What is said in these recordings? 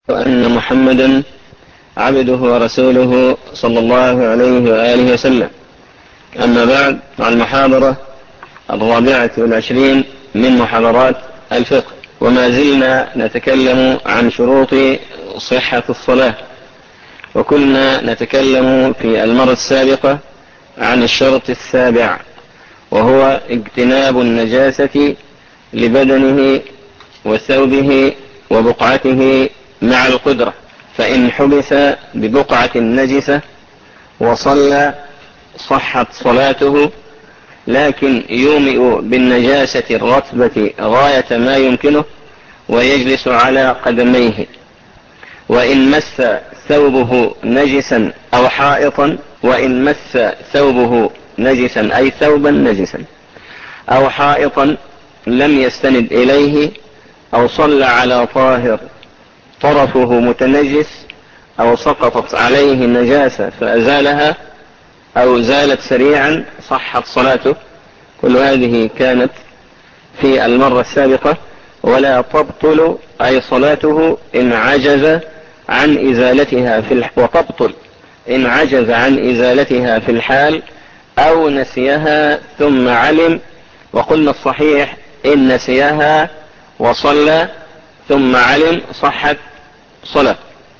وأن محمدا عبده ورسوله صلى الله عليه وآله وسلم أما بعد المحاضرة الرابعة والعشرين من محاضرات الفقه وما زلنا نتكلم عن شروط صحة الصلاة وكنا نتكلم في المرة السابقة عن الشرط السابع وهو اجتناب النجاسة لبدنه وثوبه وبقعته مع القدرة فإن حبس ببقعة نجسة وصلى صحت صلاته لكن يومئ بالنجاسة الرطبة غاية ما يمكنه ويجلس على قدميه وإن مس ثوبه نجسا أو حائطا وإن مس ثوبه نجسا أي ثوبا نجسا أو حائطا لم يستند إليه أو صلى على طاهر طرفه متنجس أو سقطت عليه النجاسة فأزالها أو زالت سريعا صحت صلاته كل هذه كانت في المرة السابقة ولا تبطل أي صلاته إن عجز عن إزالتها في الح... وتبطل إن عجز عن إزالتها في الحال أو نسيها ثم علم وقلنا الصحيح إن نسيها وصلى ثم علم صحت صلاة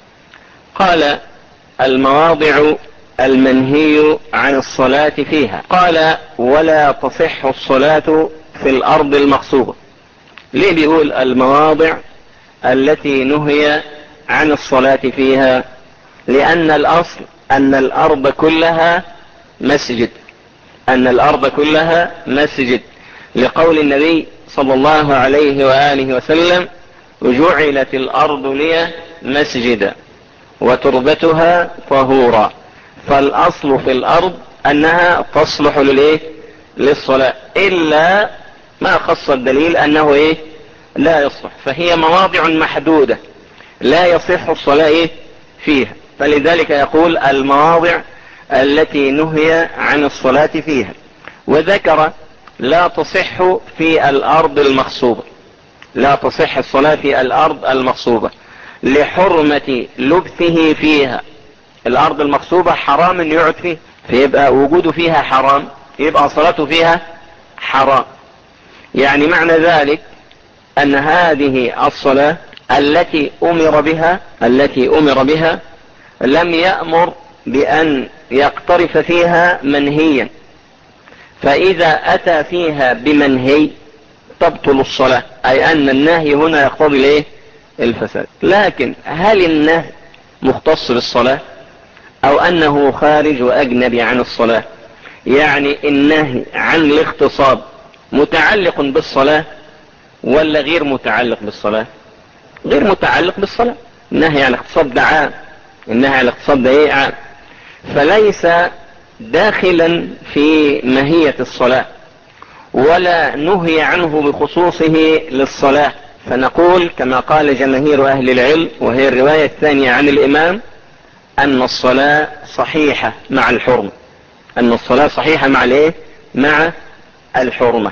قال المواضع المنهي عن الصلاة فيها قال ولا تصح الصلاة في الأرض المغصوبة ليه بيقول المواضع التي نهي عن الصلاة فيها لأن الأصل أن الأرض كلها مسجد أن الأرض كلها مسجد لقول النبي صلى الله عليه وآله وسلم جعلت الأرض لي مسجدا وتربتها طهورا فالأصل في الأرض أنها تصلح للإيه للصلاة إلا ما خص الدليل أنه إيه لا يصلح فهي مواضع محدودة لا يصح الصلاة إيه فيها فلذلك يقول المواضع التي نهي عن الصلاة فيها وذكر لا تصح في الأرض المغصوبة لا تصح الصلاة في الأرض المغصوبة لحرمة لبثه فيها الأرض المغصوبة حرام أن يقعد فيه فيبقى وجوده فيها حرام يبقى صلاته فيها حرام يعني معنى ذلك أن هذه الصلاة التي أمر بها التي أمر بها لم يأمر بأن يقترف فيها منهيا فإذا أتى فيها بمنهي تبطل الصلاة أي أن النهي هنا يقتضي الايه الفساد لكن هل النهي مختص بالصلاة أو أنه خارج وأجنبي عن الصلاة يعني النهي عن الاغتصاب متعلق بالصلاة ولا غير متعلق بالصلاة غير متعلق بالصلاة النهي عن الاغتصاب ده عام النهي عن الاغتصاب ده ايه عام فليس داخلا في ماهية الصلاة ولا نهي عنه بخصوصه للصلاة فنقول كما قال جماهير أهل العلم وهي الرواية الثانية عن الإمام أن الصلاة صحيحة مع الحرمة أن الصلاة صحيحة مع الايه مع الحرمة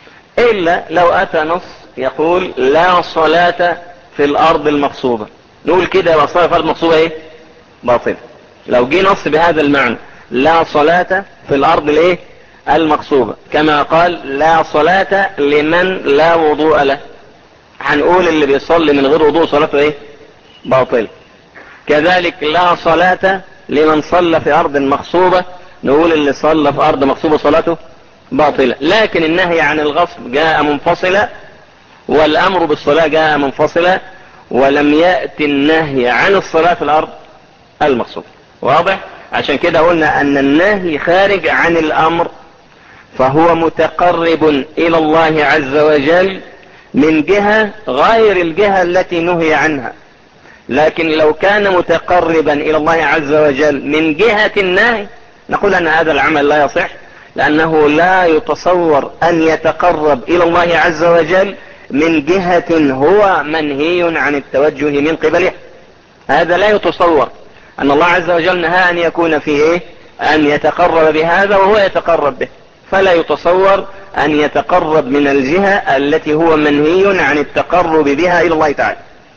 إلا لو أتى نص يقول لا صلاة في الأرض المغصوبة نقول كده لا صلاة في الأرض المغصوبة إيه باطل لو جه نص بهذا المعنى لا صلاة في الأرض الايه المغصوبة كما قال لا صلاة لمن لا وضوء له هنقول اللي بيصلي من غير وضوء صلاته ايه باطل كذلك لا صلاة لمن صلى في أرض مغصوبة نقول اللي صلى في أرض مغصوبة صلاته باطلة لكن النهي عن الغصب جاء منفصلا والأمر بالصلاة جاء منفصلا ولم يأتي النهي عن الصلاة في الأرض المغصوبة واضح عشان كده قلنا أن النهي خارج عن الأمر فهو متقرب إلى الله عز وجل من جهة غير الجهة التي نهي عنها لكن لو كان متقربا إلى الله عز وجل من جهة النهي نقول أن هذا العمل لا يصح لأنه لا يتصور أن يتقرب إلى الله عز وجل من جهة هو منهي عن التوجه من قبله هذا لا يتصور أن الله عز وجل نهى أن يكون فيه إيه؟ أن يتقرب بهذا وهو يتقرب به فلا يتصور أن يتقرب من الجهة التي هو منهي عن التقرب بها إلى الله تعالى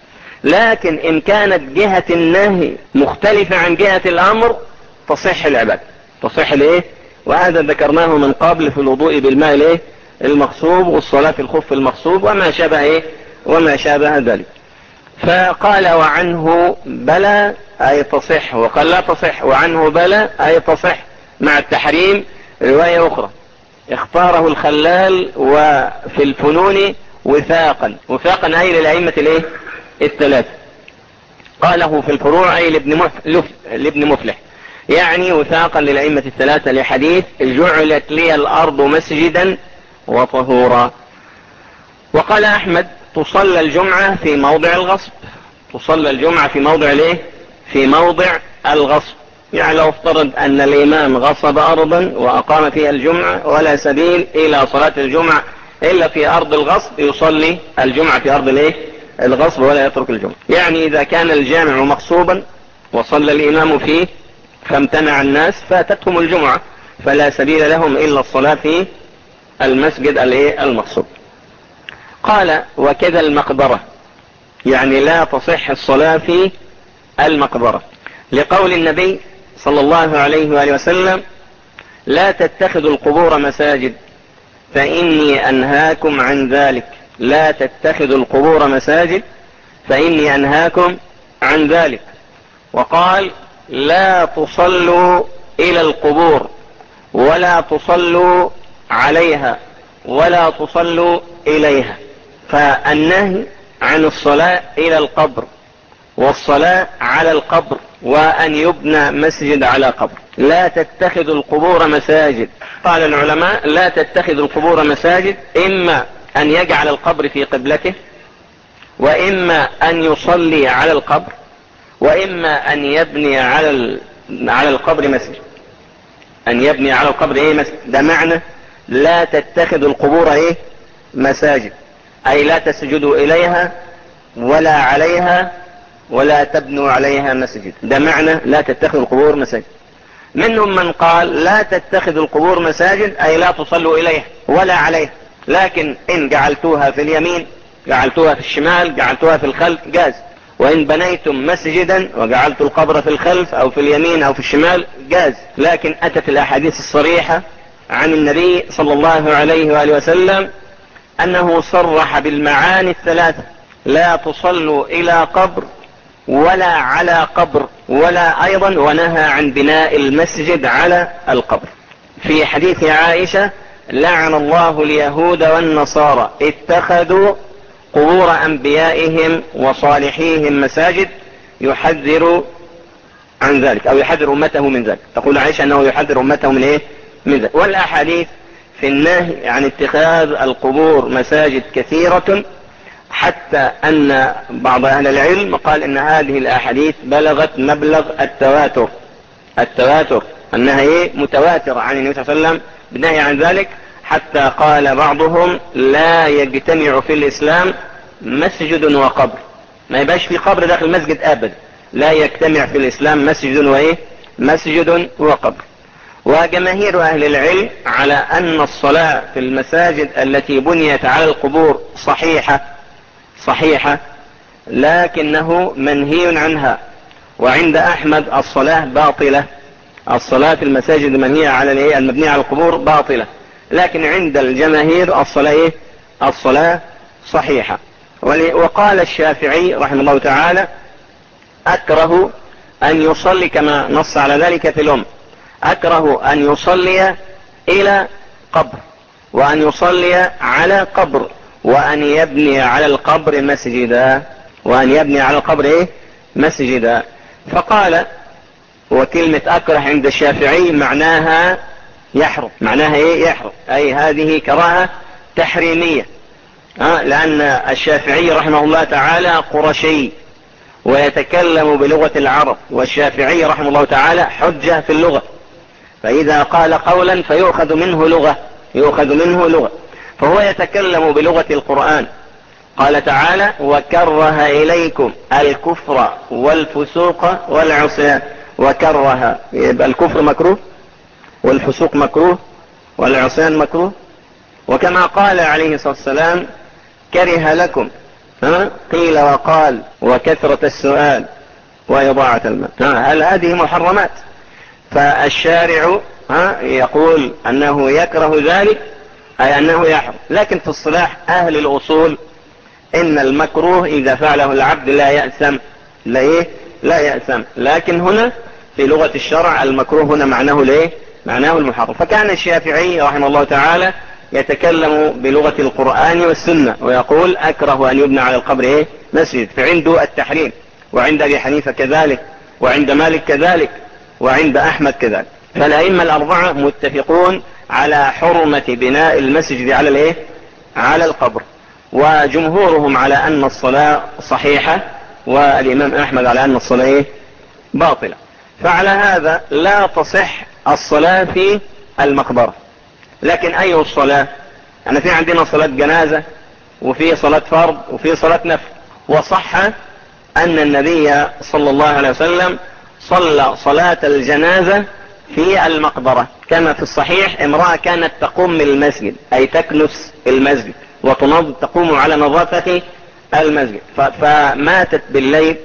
لكن إن كانت جهة النهي مختلفة عن جهة الأمر تصح العبادة تصح الايه وهذا ذكرناه من قبل في الوضوء بالماء الايه المغصوب والصلاة في الخف المغصوب وما شابه ايه وما شابه ذلك فقال وعنه بلى اي تصح وقال لا تصح وعنه بلى اي تصح مع التحريم رواية اخرى اختاره الخلال وفي الفنون وثاقا وثاقا اي للائمة الايه الثلاثة قاله في الفروع اي لابن مفلح, لابن مفلح يعني وثاقا للأئمة الثلاثة لحديث جعلت لي الأرض مسجدا وطهورا وقال أحمد تصلى الجمعة في موضع الغصب تصلى الجمعة في موضع الايه في موضع الغصب يعني لو افترض أن الإمام غصب أرضا وأقام فيها الجمعة ولا سبيل إلى صلاة الجمعة إلا في أرض الغصب يصلي الجمعة في أرض الايه الغصب ولا يترك الجمعة يعني إذا كان الجامع مغصوبا وصلى الإمام فيه فامتنع الناس فاتتهم الجمعة فلا سبيل لهم إلا الصلاة في المسجد المقصود قال وكذا المقبرة يعني لا تصح الصلاة في المقبرة لقول النبي صلى الله عليه وآله وسلم لا تتخذوا القبور مساجد فإني أنهاكم عن ذلك لا تتخذوا القبور مساجد فإني أنهاكم عن ذلك وقال لا تصلوا الى القبور ولا تصلوا عليها ولا تصلوا اليها فالنهي عن الصلاة الى القبر والصلاة على القبر وان يبنى مسجد على قبر لا تتخذوا القبور مساجد قال العلماء لا تتخذوا القبور مساجد اما ان يجعل القبر في قبلته واما ان يصلي على القبر وإما أن يبني على على القبر مسجد أن يبني على القبر إيه مسجد ده معنى لا تتخذ القبور إيه مساجد أي لا تسجدوا إليها ولا عليها ولا تبنوا عليها مسجد ده معنى لا تتخذ القبور مساجد منهم من قال لا تتخذ القبور مساجد أي لا تصلوا إليها ولا عليها لكن إن جعلتوها في اليمين جعلتوها في الشمال جعلتوها في الخلف جاز وإن بنيتم مسجدا وجعلت القبر في الخلف أو في اليمين أو في الشمال جاز لكن أتت الأحاديث الصريحة عن النبي صلى الله عليه وآله وسلم أنه صرح بالمعاني الثلاثة لا تصلوا إلى قبر ولا على قبر ولا أيضا ونهى عن بناء المسجد على القبر في حديث عائشة لعن الله اليهود والنصارى اتخذوا قبور أنبيائهم وصالحيهم مساجد يحذر عن ذلك أو يحذر أمته من ذلك تقول عائشة أنه يحذر أمته من إيه من ذلك والأحاديث في النهي عن اتخاذ القبور مساجد كثيرة حتى أن بعض أهل العلم قال أن هذه الأحاديث بلغت مبلغ التواتر التواتر أنها إيه متواترة عن النبي صلى الله عليه وسلم بالنهي عن ذلك حتى قال بعضهم لا يجتمع في الإسلام مسجد وقبر ما يبقاش في قبر داخل المسجد أبدا لا يجتمع في الإسلام مسجد وإيه مسجد وقبر وجماهير أهل العلم على أن الصلاة في المساجد التي بنيت على القبور صحيحة صحيحة لكنه منهي عنها وعند أحمد الصلاة باطلة الصلاة في المساجد المنهية على المبنية على القبور باطلة لكن عند الجماهير الصلاة إيه؟ الصلاة صحيحة وقال الشافعي رحمه الله تعالى أكره أن يصلي كما نص على ذلك في الأم أكره أن يصلي إلى قبر وأن يصلي على قبر وأن يبني على القبر مسجدا وأن يبني على القبر إيه؟ مسجدا فقال وكلمة أكره عند الشافعي معناها يحرم معناها ايه يحرم اي هذه كراهة تحريمية أه لان الشافعي رحمه الله تعالى قرشي ويتكلم بلغة العرب والشافعي رحمه الله تعالى حجة في اللغة فاذا قال قولا فيؤخذ منه لغة يؤخذ منه لغة فهو يتكلم بلغة القرآن قال تعالى وكره إليكم الكفر والفسوق والعصيان وكره يبقى الكفر مكروه والفسوق مكروه والعصيان مكروه وكما قال عليه الصلاة والسلام كره لكم ها قيل وقال وكثرة السؤال وإضاعة المال هل هذه محرمات فالشارع ها يقول أنه يكره ذلك أي أنه يحرم لكن في الصلاح أهل الأصول إن المكروه إذا فعله العبد لا يأثم لا إيه لا يأثم لكن هنا في لغة الشرع المكروه هنا معناه ليه معناه المحرم فكان الشافعي رحمه الله تعالى يتكلم بلغة القرآن والسنة ويقول أكره أن يبنى على القبر إيه مسجد فعنده التحريم وعند أبي حنيفة كذلك وعند مالك كذلك وعند أحمد كذلك فالأئمة الأربعة متفقون على حرمة بناء المسجد على الإيه على القبر وجمهورهم على أن الصلاة صحيحة والإمام أحمد على أن الصلاة إيه باطلة فعلى هذا لا تصح الصلاة في المقبرة لكن أي الصلاة أنا في عندنا صلاة جنازة وفي صلاة فرض وفي صلاة نفل وصح أن النبي صلى الله عليه وسلم صلى صلاة الجنازة في المقبرة كما في الصحيح امرأة كانت تقوم المسجد أي تكنس المسجد وتنظ تقوم على نظافة المسجد فماتت بالليل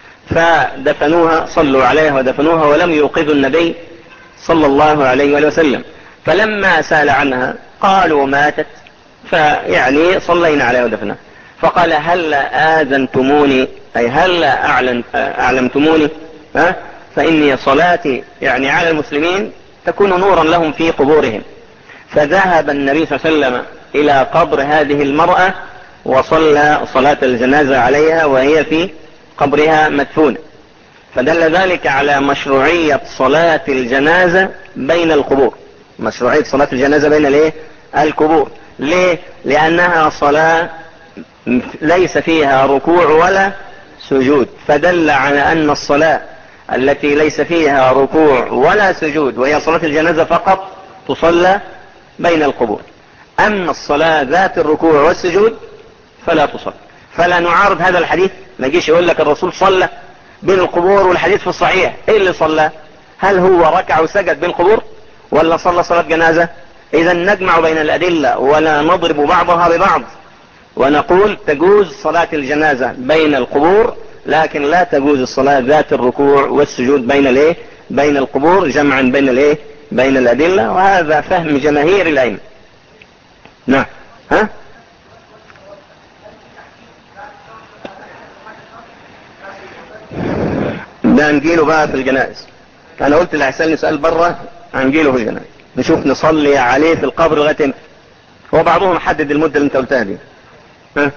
فدفنوها صلوا عليها ودفنوها ولم يوقظوا النبي صلى الله عليه وسلم فلما سأل عنها قالوا ماتت فيعني صلينا عليها ودفنها فقال هل آذنتموني أي هل أعلم أعلمتموني ها فإني صلاتي يعني على المسلمين تكون نورا لهم في قبورهم فذهب النبي صلى الله عليه وسلم إلى قبر هذه المرأة وصلى صلاة الجنازة عليها وهي في قبرها مدفونة فدل ذلك على مشروعية صلاة الجنازة بين القبور مشروعية صلاة الجنازة بين الايه القبور ليه لأنها صلاة ليس فيها ركوع ولا سجود فدل على أن الصلاة التي ليس فيها ركوع ولا سجود وهي صلاة الجنازة فقط تصلى بين القبور أما الصلاة ذات الركوع والسجود فلا تصلى فلا نعارض هذا الحديث ما يجيش يقول لك الرسول صلى بين القبور والحديث في الصحيح ايه اللي صلى هل هو ركع وسجد بين القبور ولا صلى صلاة جنازة اذا نجمع بين الادلة ولا نضرب بعضها ببعض ونقول تجوز صلاة الجنازة بين القبور لكن لا تجوز الصلاة ذات الركوع والسجود بين الايه بين القبور جمعا بين الايه بين الادلة وهذا فهم جماهير العلم نعم ها ده نجيله بقى في الجنائز انا قلت اللي هيسألني سؤال بره هنجيله في الجنائز نشوف نصلي عليه في القبر لغايه امتى هو بعضهم حدد المدة اللي انت قلتها دي ها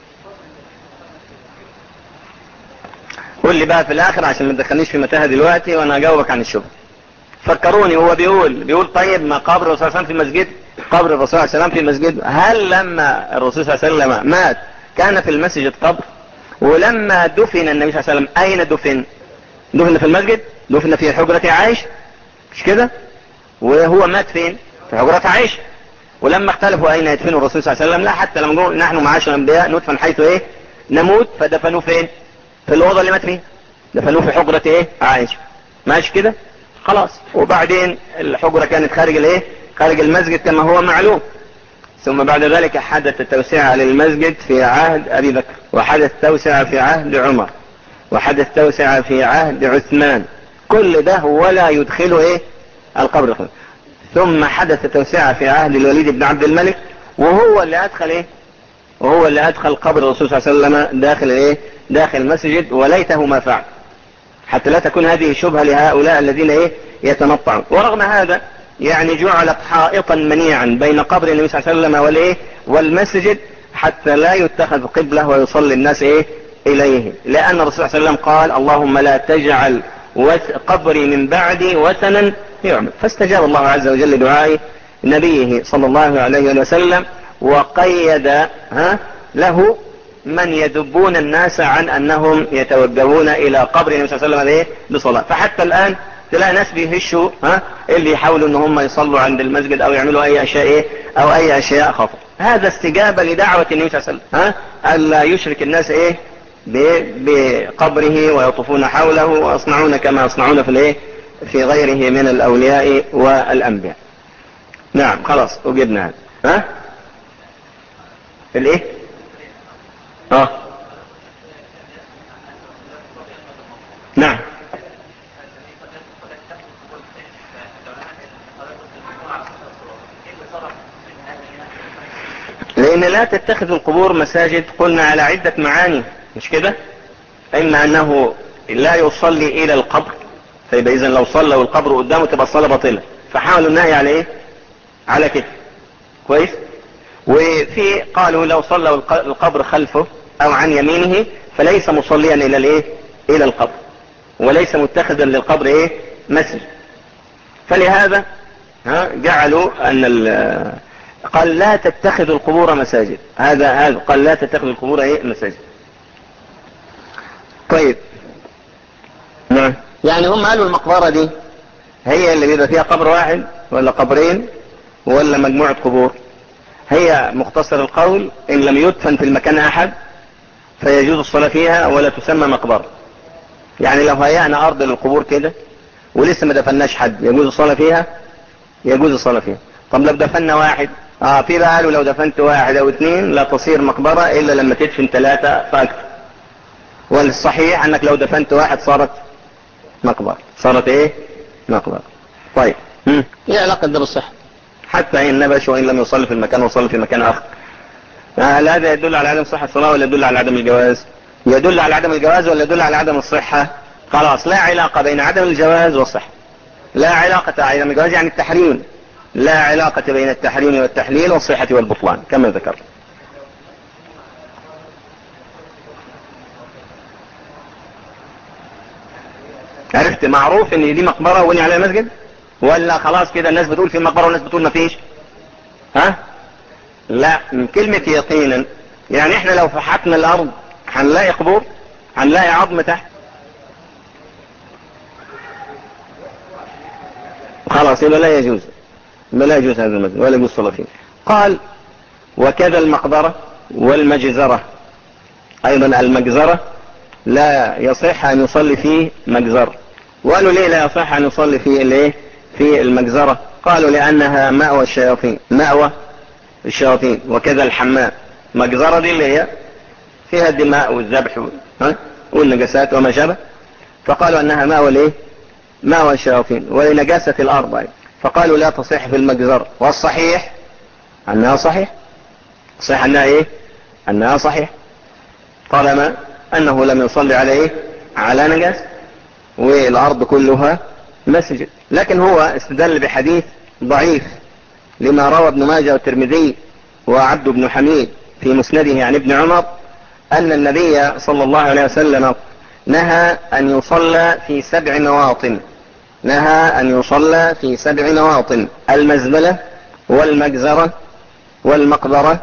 قول لي بقى في الاخر عشان ما تدخلنيش في متاهه دلوقتي وانا اجاوبك عن الشبهه فكروني هو بيقول بيقول طيب ما قبر الرسول صلى الله عليه وسلم في المسجد قبر الرسول صلى الله عليه وسلم في المسجد هل لما الرسول صلى الله عليه وسلم مات كان في المسجد قبر ولما دفن النبي صلى الله عليه وسلم اين دفن دفن في المسجد دفن في حجرة عائشة مش كده وهو مات فين في حجرة عائشة ولما اختلفوا اين يدفنوا الرسول صلى الله عليه وسلم لا حتى لما نقول نحن معاشر الانبياء ندفن حيث ايه نموت فدفنوه فين في الاوضه اللي مات فيها دفنوه في حجرة ايه عائشة ماشي كده خلاص وبعدين الحجرة كانت خارج الايه خارج المسجد كما هو معلوم ثم بعد ذلك حدث توسعة للمسجد في عهد ابي بكر وحدث توسعة في عهد عمر وحدث توسعة في عهد عثمان كل ده ولا يدخله ايه القبر ثم حدث توسعة في عهد الوليد بن عبد الملك وهو اللي ادخل ايه وهو اللي ادخل قبر الرسول صلى الله عليه وسلم داخل ايه داخل المسجد وليته ما فعل حتى لا تكون هذه شبهة لهؤلاء الذين ايه يتنطعون ورغم هذا يعني جعلت حائطا منيعا بين قبر النبي صلى الله عليه وسلم والايه والمسجد حتى لا يتخذ قبلة ويصلي الناس ايه اليه لان الرسول صلى الله عليه وسلم قال اللهم لا تجعل قبري من بعدي وثنا يعمل فاستجاب الله عز وجل دعاء نبيه صلى الله عليه وسلم وقيد ها له من يدبون الناس عن انهم يتوجهون الى قبر النبي صلى الله عليه وسلم ايه بصلاة فحتى الان تلاقي ناس بيهشوا ها اللي يحاولوا ان هم يصلوا عند المسجد او يعملوا اي اشياء ايه او اي اشياء خطر هذا استجابة لدعوة النبي صلى الله عليه وسلم ها الا يشرك الناس ايه بقبره ويطوفون حوله ويصنعون كما يصنعون في الايه في غيره من الاولياء والانبياء نعم خلاص وجبنا هذا ها الايه اه نعم لأن لا تتخذ القبور مساجد قلنا على عدة معاني مش كده إما أنه لا يصلي إلى القبر فيبقى إذا لو صلى والقبر قدامه تبقى الصلاة باطلة فحاولوا النهي على إيه على كده كويس وفي قالوا لو صلى القبر خلفه أو عن يمينه فليس مصليا إلى الإيه إلى القبر وليس متخذا للقبر إيه مسجد فلهذا ها جعلوا أن قال لا تتخذوا القبور مساجد هذا هذا قال لا تتخذوا القبور ايه مساجد طيب نعم يعني هم قالوا المقبرة دي هي اللي بيبقى فيها قبر واحد ولا قبرين ولا مجموعة قبور هي مختصر القول ان لم يدفن في المكان احد فيجوز الصلاة فيها ولا تسمى مقبرة يعني لو هيأنا ارض للقبور كده ولسه ما دفناش حد يجوز الصلاة فيها يجوز الصلاة فيها طب لو دفنا واحد اه في بقى قالوا لو دفنت واحد او اثنين لا تصير مقبرة الا لما تدفن ثلاثة فاكثر والصحيح انك لو دفنت واحد صارت مقبرة صارت ايه مقبرة طيب ايه علاقة ده بالصحة حتى ان نبش وان لم يصلي في المكان وصلي في مكان اخر هل هذا يدل على عدم صحة الصلاة ولا يدل على عدم الجواز يدل على عدم الجواز ولا يدل على عدم الصحة خلاص لا علاقة بين عدم الجواز والصحة لا علاقة عدم الجواز يعني التحريم لا علاقة بين التحريم والتحليل والصحة والبطلان كما ذكر عرفت معروف ان دي مقبرة واني عليها مسجد ولا خلاص كده الناس بتقول في مقبرة والناس بتقول ما فيش ها لا من كلمة يقينا يعني احنا لو فحطنا الارض هنلاقي قبور هنلاقي عظم تحت خلاص يبقى لا يجوز لا يجوز هذا المسجد ولا يجوز الصلاة فيه قال وكذا المقبرة والمجزرة ايضا المجزرة لا يصح ان يصلي فيه مجزرة وقالوا ليه لا يصح ان يصلي فيه الايه في المجزرة قالوا لانها مأوى الشياطين مأوى الشياطين وكذا الحمام مجزرة دي اللي هي فيها الدماء والذبح والنجسات وما شابه فقالوا انها مأوى الايه مأوى الشياطين ولنجاسة الارض أيضا فقالوا لا تصح في المجزرة والصحيح انها صحيح صحيح انها ايه انها صحيح طالما انه لم يصلي عليه على نجاس والارض كلها مسجد لكن هو استدل بحديث ضعيف لما روى ابن ماجه والترمذي وعبد بن حميد في مسنده عن ابن عمر ان النبي صلى الله عليه وسلم نهى ان يصلى في سبع مواطن نهى ان يصلى في سبع مواطن المزبلة والمجزرة والمقبرة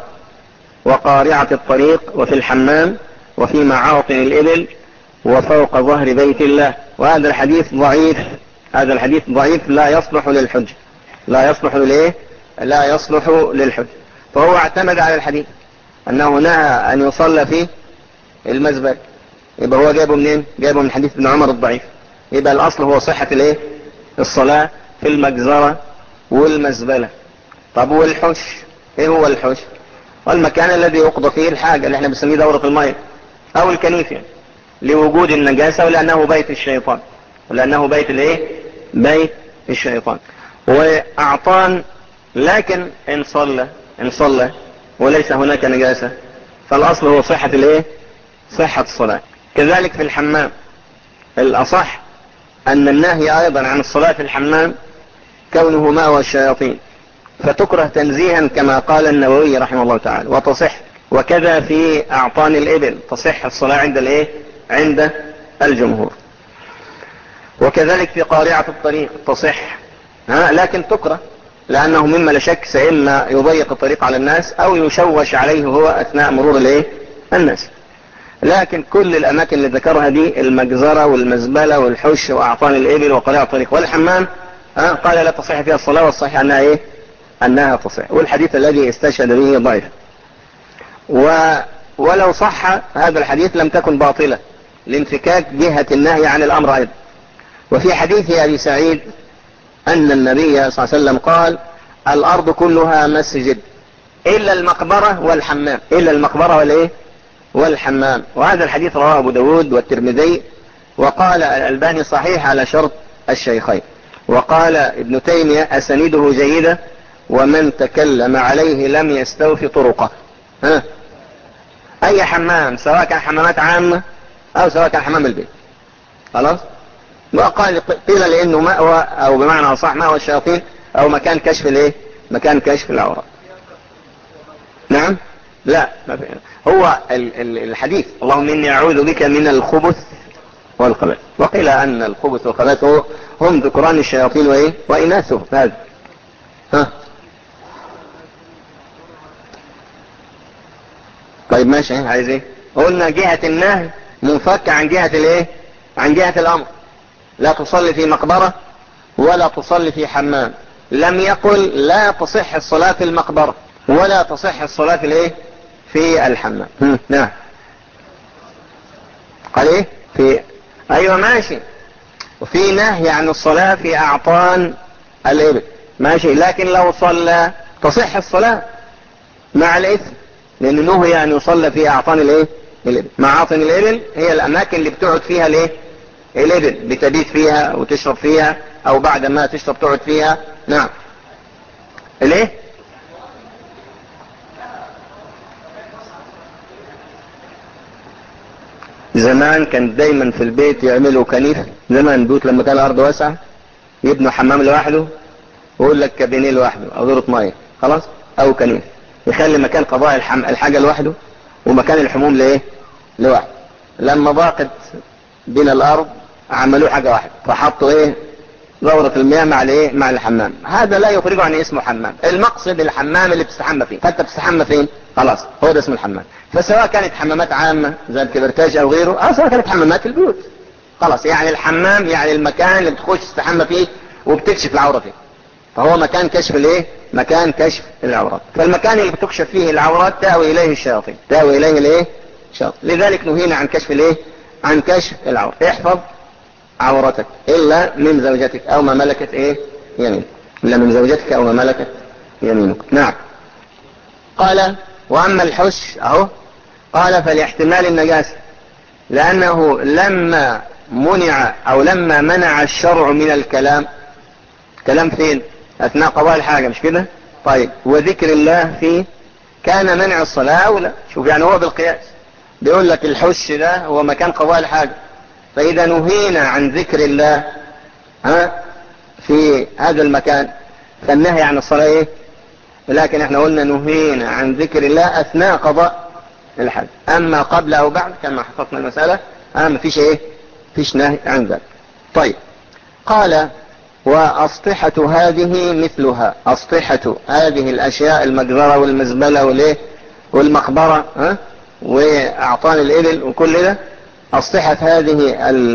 وقارعة الطريق وفي الحمام وفي معاطن الإبل وفوق ظهر بيت الله وهذا الحديث ضعيف هذا الحديث ضعيف لا يصلح للحج لا يصلح للايه لا يصلح للحج فهو اعتمد على الحديث انه نهى ان يصلى في المزبل يبقى هو جايبه منين جايبه من حديث ابن عمر الضعيف يبقى الاصل هو صحة الايه الصلاة في المجزرة والمزبلة طب والحش ايه هو الحش والمكان الذي يقضى فيه الحاجة اللي احنا بنسميه دورة المية او الكنيف يعني لوجود النجاسة ولانه بيت الشيطان ولانه بيت الايه بيت الشيطان واعطان لكن ان صلى ان صلى وليس هناك نجاسة فالاصل هو صحة الايه صحة الصلاة كذلك في الحمام الاصح ان النهي ايضا عن الصلاة في الحمام كونه ماوى الشياطين فتكره تنزيها كما قال النووي رحمه الله تعالى وتصح وكذا في اعطان الابل تصح الصلاة عند الايه عند الجمهور وكذلك في قارعة الطريق تصح ها لكن تكره لانه مما لا شك سإما يضيق الطريق على الناس او يشوش عليه هو اثناء مرور الايه الناس لكن كل الاماكن اللي ذكرها دي المجزرة والمزبلة والحش واعطان الابل وقارعة الطريق والحمام ها قال لا تصح فيها الصلاة والصحيح انها ايه انها تصح والحديث الذي استشهد به ضعيف و ولو صح هذا الحديث لم تكن باطلة لانفكاك جهة النهي عن الامر ايضا وفي حديث ابي سعيد ان النبي صلى الله عليه وسلم قال الارض كلها مسجد الا المقبرة والحمام الا المقبرة والايه والحمام وهذا الحديث رواه ابو داود والترمذي وقال الألباني صحيح على شرط الشيخين وقال ابن تيمية أسانيده جيدة ومن تكلم عليه لم يستوفي طرقه ها أي حمام سواء كان حمامات عامة أو سواء كان حمام البيت خلاص وقال قيل لأنه مأوى أو بمعنى أصح مأوى الشياطين أو مكان كشف الإيه مكان كشف العورات نعم لا ما في هو الحديث اللهم إني أعوذ بك من الخبث والخبث وقيل أن الخبث والخبث هم ذكران الشياطين وإيه وإناثهم هذا ها طيب ماشي عايز ايه قلنا جهة النهي منفك عن جهة الايه عن جهة الامر لا تصلي في مقبرة ولا تصلي في حمام لم يقل لا تصح الصلاة في المقبرة ولا تصح الصلاة في الايه في الحمام نعم قال ايه في ايوه ماشي وفي نهي عن الصلاة في اعطان الابل ماشي لكن لو صلى تصح الصلاة مع الاثم لان نهي ان يصلى في اعطان الايه الابل معاطن الابل هي الاماكن اللي بتقعد فيها الايه الابل بتبيت فيها وتشرب فيها او بعد ما تشرب تقعد فيها نعم الايه زمان كان دايما في البيت يعملوا كنيف زمان بيوت لما كان الارض واسعة يبنوا حمام لوحده ويقول لك كابينيه لوحده او دورة مية خلاص او كنيف يخلي مكان قضاء الحم... الحاجة لوحده ومكان الحموم لايه لوحده لما ضاقت بين الارض عملوه حاجة واحدة فحطوا ايه دورة المياه مع الايه مع الحمام هذا لا يخرجه عن اسمه حمام المقصد الحمام اللي بتستحمى فيه فانت بتستحمى فين خلاص هو ده اسم الحمام فسواء كانت حمامات عامة زي الكبرتاج او غيره او سواء كانت حمامات البيوت خلاص يعني الحمام يعني المكان اللي بتخش تستحمى فيه وبتكشف العورة فيه فهو مكان كشف الايه مكان كشف العورات فالمكان اللي بتكشف فيه العورات تاوي اليه الشياطين تاوي اليه الايه الشياطين لذلك نهينا عن كشف الايه عن كشف العورات احفظ عورتك الا من زوجتك او ما ملكت ايه يمينك الا من زوجتك او ما ملكت يمينك نعم قال واما الحش اهو قال فلاحتمال النجاسة لانه لما منع او لما منع الشرع من الكلام كلام فين اثناء قضاء الحاجة مش كده طيب وذكر الله فيه كان منع الصلاة اولى شوف يعني هو بالقياس بيقول لك الحش ده هو مكان قضاء الحاجة فاذا نهينا عن ذكر الله ها في هذا المكان فالنهي عن الصلاة ايه لكن احنا قلنا نهينا عن ذكر الله اثناء قضاء الحج اما قبل او بعد كما حفظنا المسألة اما مفيش ايه فيش نهي عن ذلك طيب قال وأسطحة هذه مثلها أسطحة هذه الأشياء المجزرة والمزبلة والإيه والمقبرة ها وأعطان الإبل وكل ده أسطحة هذه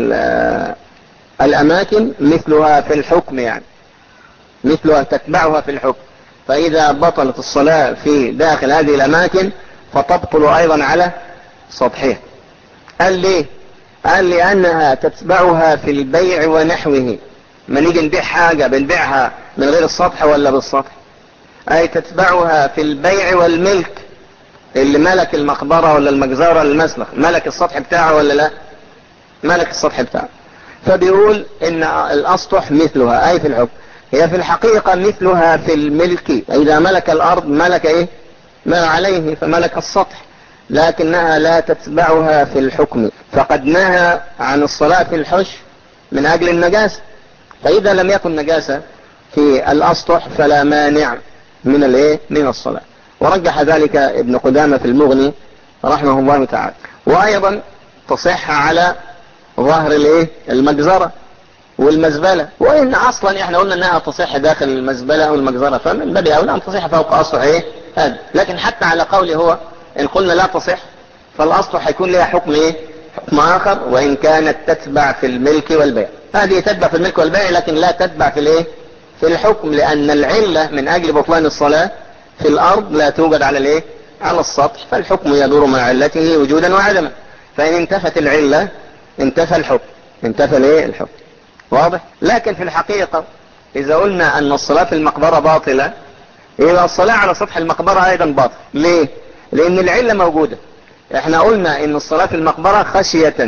الأماكن مثلها في الحكم يعني مثلها تتبعها في الحكم فإذا بطلت الصلاة في داخل هذه الأماكن فتبطل أيضا على سطحها قال ليه قال لأنها تتبعها في البيع ونحوه ما نيجي نبيع حاجة بنبيعها من غير السطح ولا بالسطح اي تتبعها في البيع والملك اللي ملك المقبرة ولا المجزرة المسلخ ملك السطح بتاعه ولا لا ملك السطح بتاعه فبيقول ان الاسطح مثلها اي في الحكم هي في الحقيقة مثلها في الملك اذا ملك الارض ملك ايه ما عليه فملك السطح لكنها لا تتبعها في الحكم فقد نهى عن الصلاة في الحش من اجل النجاسة فإذا لم يكن نجاسة في الأسطح فلا مانع من الايه من الصلاة ورجح ذلك ابن قدامة في المغني رحمه الله تعالى وأيضا تصح على ظهر الايه المجزرة والمزبلة وإن أصلا احنا قلنا أنها تصح داخل المزبلة أو المجزرة فمن باب أولى أن تصح فوق أسطح ايه هذا لكن حتى على قوله هو إن قلنا لا تصح فالأسطح هيكون لها حكم ايه حكم آخر وإن كانت تتبع في الملك والبيع هذه تتبع في الملك والبيع لكن لا تتبع في الايه في الحكم لان العلة من اجل بطلان الصلاة في الارض لا توجد على الايه على السطح فالحكم يدور مع علته وجودا وعدما فان انتفت العلة انتفى الحكم انتفى الايه الحكم واضح لكن في الحقيقة اذا قلنا ان الصلاة في المقبرة باطلة يبقى الصلاة على سطح المقبرة ايضا باطل ليه لان العلة موجودة احنا قلنا ان الصلاة في المقبرة خشية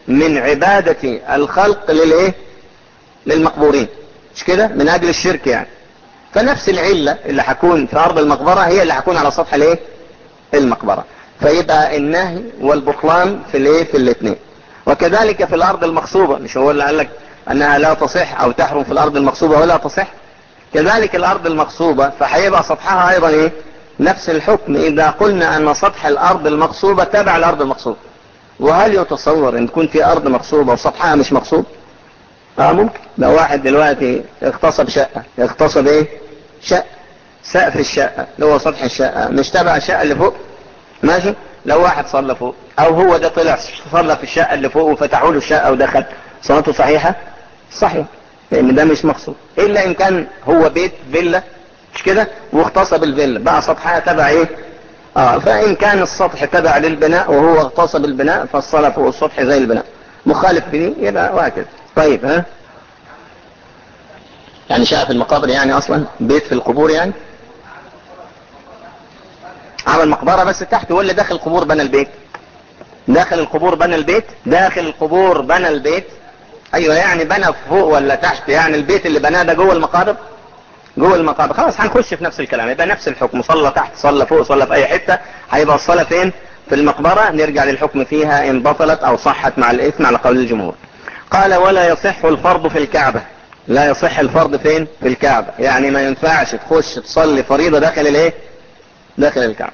من عبادة الخلق للايه للمقبورين مش كده من اجل الشرك يعني فنفس العلة اللي هتكون في ارض المقبرة هي اللي هتكون على سطح الايه المقبرة فيبقى النهي والبطلان في الايه في الاثنين وكذلك في الارض المغصوبة مش هو اللي قال لك انها لا تصح او تحرم في الارض المغصوبة ولا تصح كذلك الارض المغصوبة فهيبقى سطحها ايضا ايه نفس الحكم اذا قلنا ان سطح الارض المغصوبة تبع الارض المغصوبة وهل يتصور ان تكون في ارض مغصوبة وسطحها مش مغصوب اه ممكن لو واحد دلوقتي اغتصب شقة اغتصب ايه شقة سقف الشقة اللي هو سطح الشقة مش تبع الشقة اللي فوق ماشي لو واحد صلى فوق او هو ده طلع صلى في الشقة اللي فوق وفتحوا له الشقة ودخل صلاته صحيحة صحيح لان ده مش مقصود الا ان كان هو بيت فيلا مش كده واغتصب الفيلا بقى سطحها تبع ايه اه فان كان السطح تبع للبناء وهو اغتصب البناء فالصلاة فوق السطح زي البناء مخالف فيه يبقى وهكذا طيب ها يعني شقة في المقابر يعني اصلا بيت في القبور يعني عمل مقبرة بس تحت ولا داخل القبور بنى البيت داخل القبور بنى البيت داخل القبور بنى البيت ايوه يعني بنى فوق ولا تحت يعني البيت اللي بناه ده جوه المقابر جوه المقابر خلاص هنخش في نفس الكلام يبقى نفس الحكم صلى تحت صلى فوق صلى في اي حتة هيبقى الصلاة فين في المقبرة نرجع للحكم فيها ان بطلت او صحت مع الاثم على قول الجمهور قال ولا يصح الفرض في الكعبة لا يصح الفرض فين في الكعبة يعني ما ينفعش تخش تصلي فريضة داخل الايه داخل الكعبة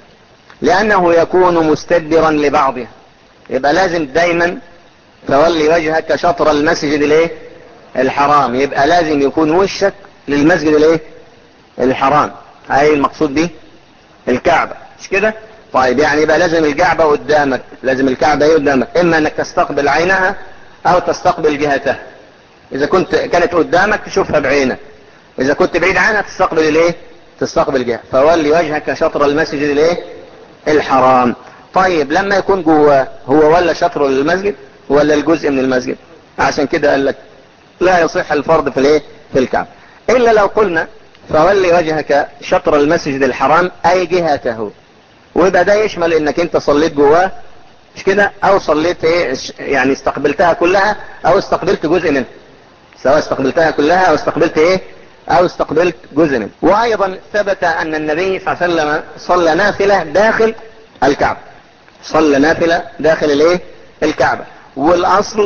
لانه يكون مستدبرا لبعضها يبقى لازم دايما تولي وجهك شطر المسجد الايه الحرام يبقى لازم يكون وشك للمسجد الايه الحرام هاي المقصود به الكعبة مش كده طيب يعني يبقى لازم الكعبة قدامك لازم الكعبة ايه قدامك اما انك تستقبل عينها او تستقبل جهتها اذا كنت كانت قدامك تشوفها بعينك اذا كنت بعيد عنها تستقبل الايه تستقبل جهة فولي وجهك شطر المسجد الايه الحرام طيب لما يكون جواه هو ولا شطر المسجد ولا الجزء من المسجد عشان كده قال لك لا يصح الفرض في الايه في الكعبة الا لو قلنا فولي وجهك شطر المسجد الحرام اي جهته ويبقى ده يشمل انك انت صليت جواه مش كده او صليت ايه يعني استقبلتها كلها او استقبلت جزء منها سواء استقبلتها كلها او استقبلت ايه او استقبلت جزء منها وايضا ثبت ان النبي صلى الله عليه وسلم صلى نافلة داخل الكعبة صلى نافلة داخل الايه الكعبة والاصل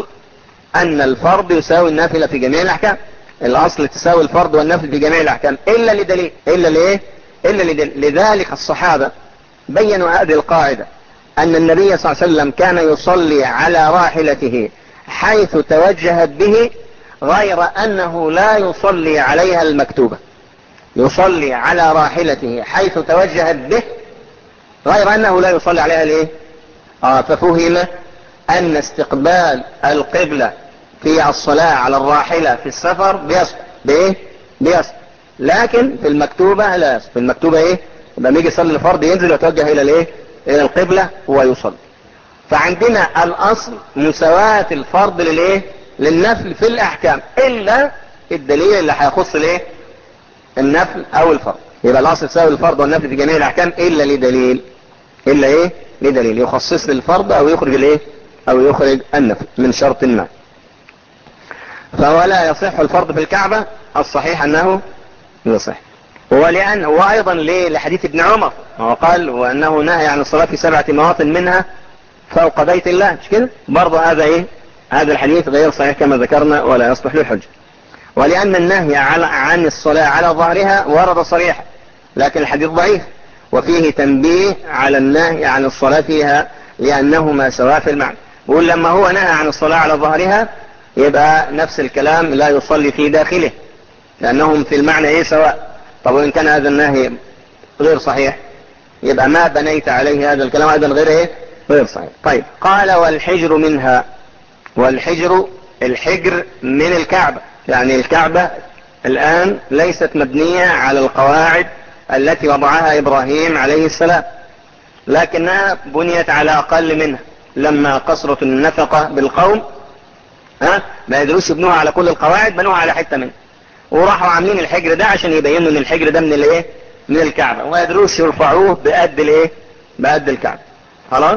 ان الفرض يساوي النافلة في جميع الاحكام الاصل تساوي الفرض والنفل في جميع الاحكام الا لدليل الا لايه الا لدليل لذلك الصحابة بينوا هذه القاعدة ان النبي صلى الله عليه وسلم كان يصلي على راحلته حيث توجهت به غير انه لا يصلي عليها المكتوبة يصلي على راحلته حيث توجهت به غير انه لا يصلي عليها الايه اه ففهم ان استقبال القبلة في الصلاة على الراحلة في السفر بيصل بايه بيصل لكن في المكتوبة لا يصل في المكتوبة ايه لما يجي يصلي الفرض ينزل ويتوجه الى الايه الى القبلة ويصلي فعندنا الاصل مساواة الفرض للايه للنفل في الاحكام الا الدليل اللي هيخص الايه النفل او الفرض يبقى الاصل تساوي الفرض والنفل في جميع الاحكام الا لدليل الا ايه لدليل يخصص للفرض او يخرج الايه او يخرج النفل من شرط ما فولا يصح الفرض في الكعبة الصحيح انه يصح ولأن وأيضا لحديث ابن عمر هو قال وأنه نهى عن الصلاة في سبعة مواطن منها فوق بيت الله مش كده برضه هذا ايه هذا الحديث غير صحيح كما ذكرنا ولا يصلح للحج ولأن النهي على عن الصلاة على ظهرها ورد صريحا لكن الحديث ضعيف وفيه تنبيه على النهي عن الصلاة فيها لأنهما سواء في المعنى بقول لما هو نهى عن الصلاة على ظهرها يبقى نفس الكلام لا يصلي في داخله لأنهم في المعنى ايه سواء طب وإن كان هذا النهي غير صحيح يبقى ما بنيت عليه هذا الكلام أيضا غير ايه غير صحيح طيب قال والحجر منها والحجر الحجر من الكعبة يعني الكعبة الآن ليست مبنية على القواعد التي وضعها إبراهيم عليه السلام لكنها بنيت على أقل منها لما قصرت النفقة بالقوم ها ما يدروش يبنوها على كل القواعد بنوها على حتة منها وراحوا عاملين الحجر ده عشان يبينوا ان الحجر ده من الايه من الكعبة وما يدروش يرفعوه بقد الايه بقد الكعبة خلاص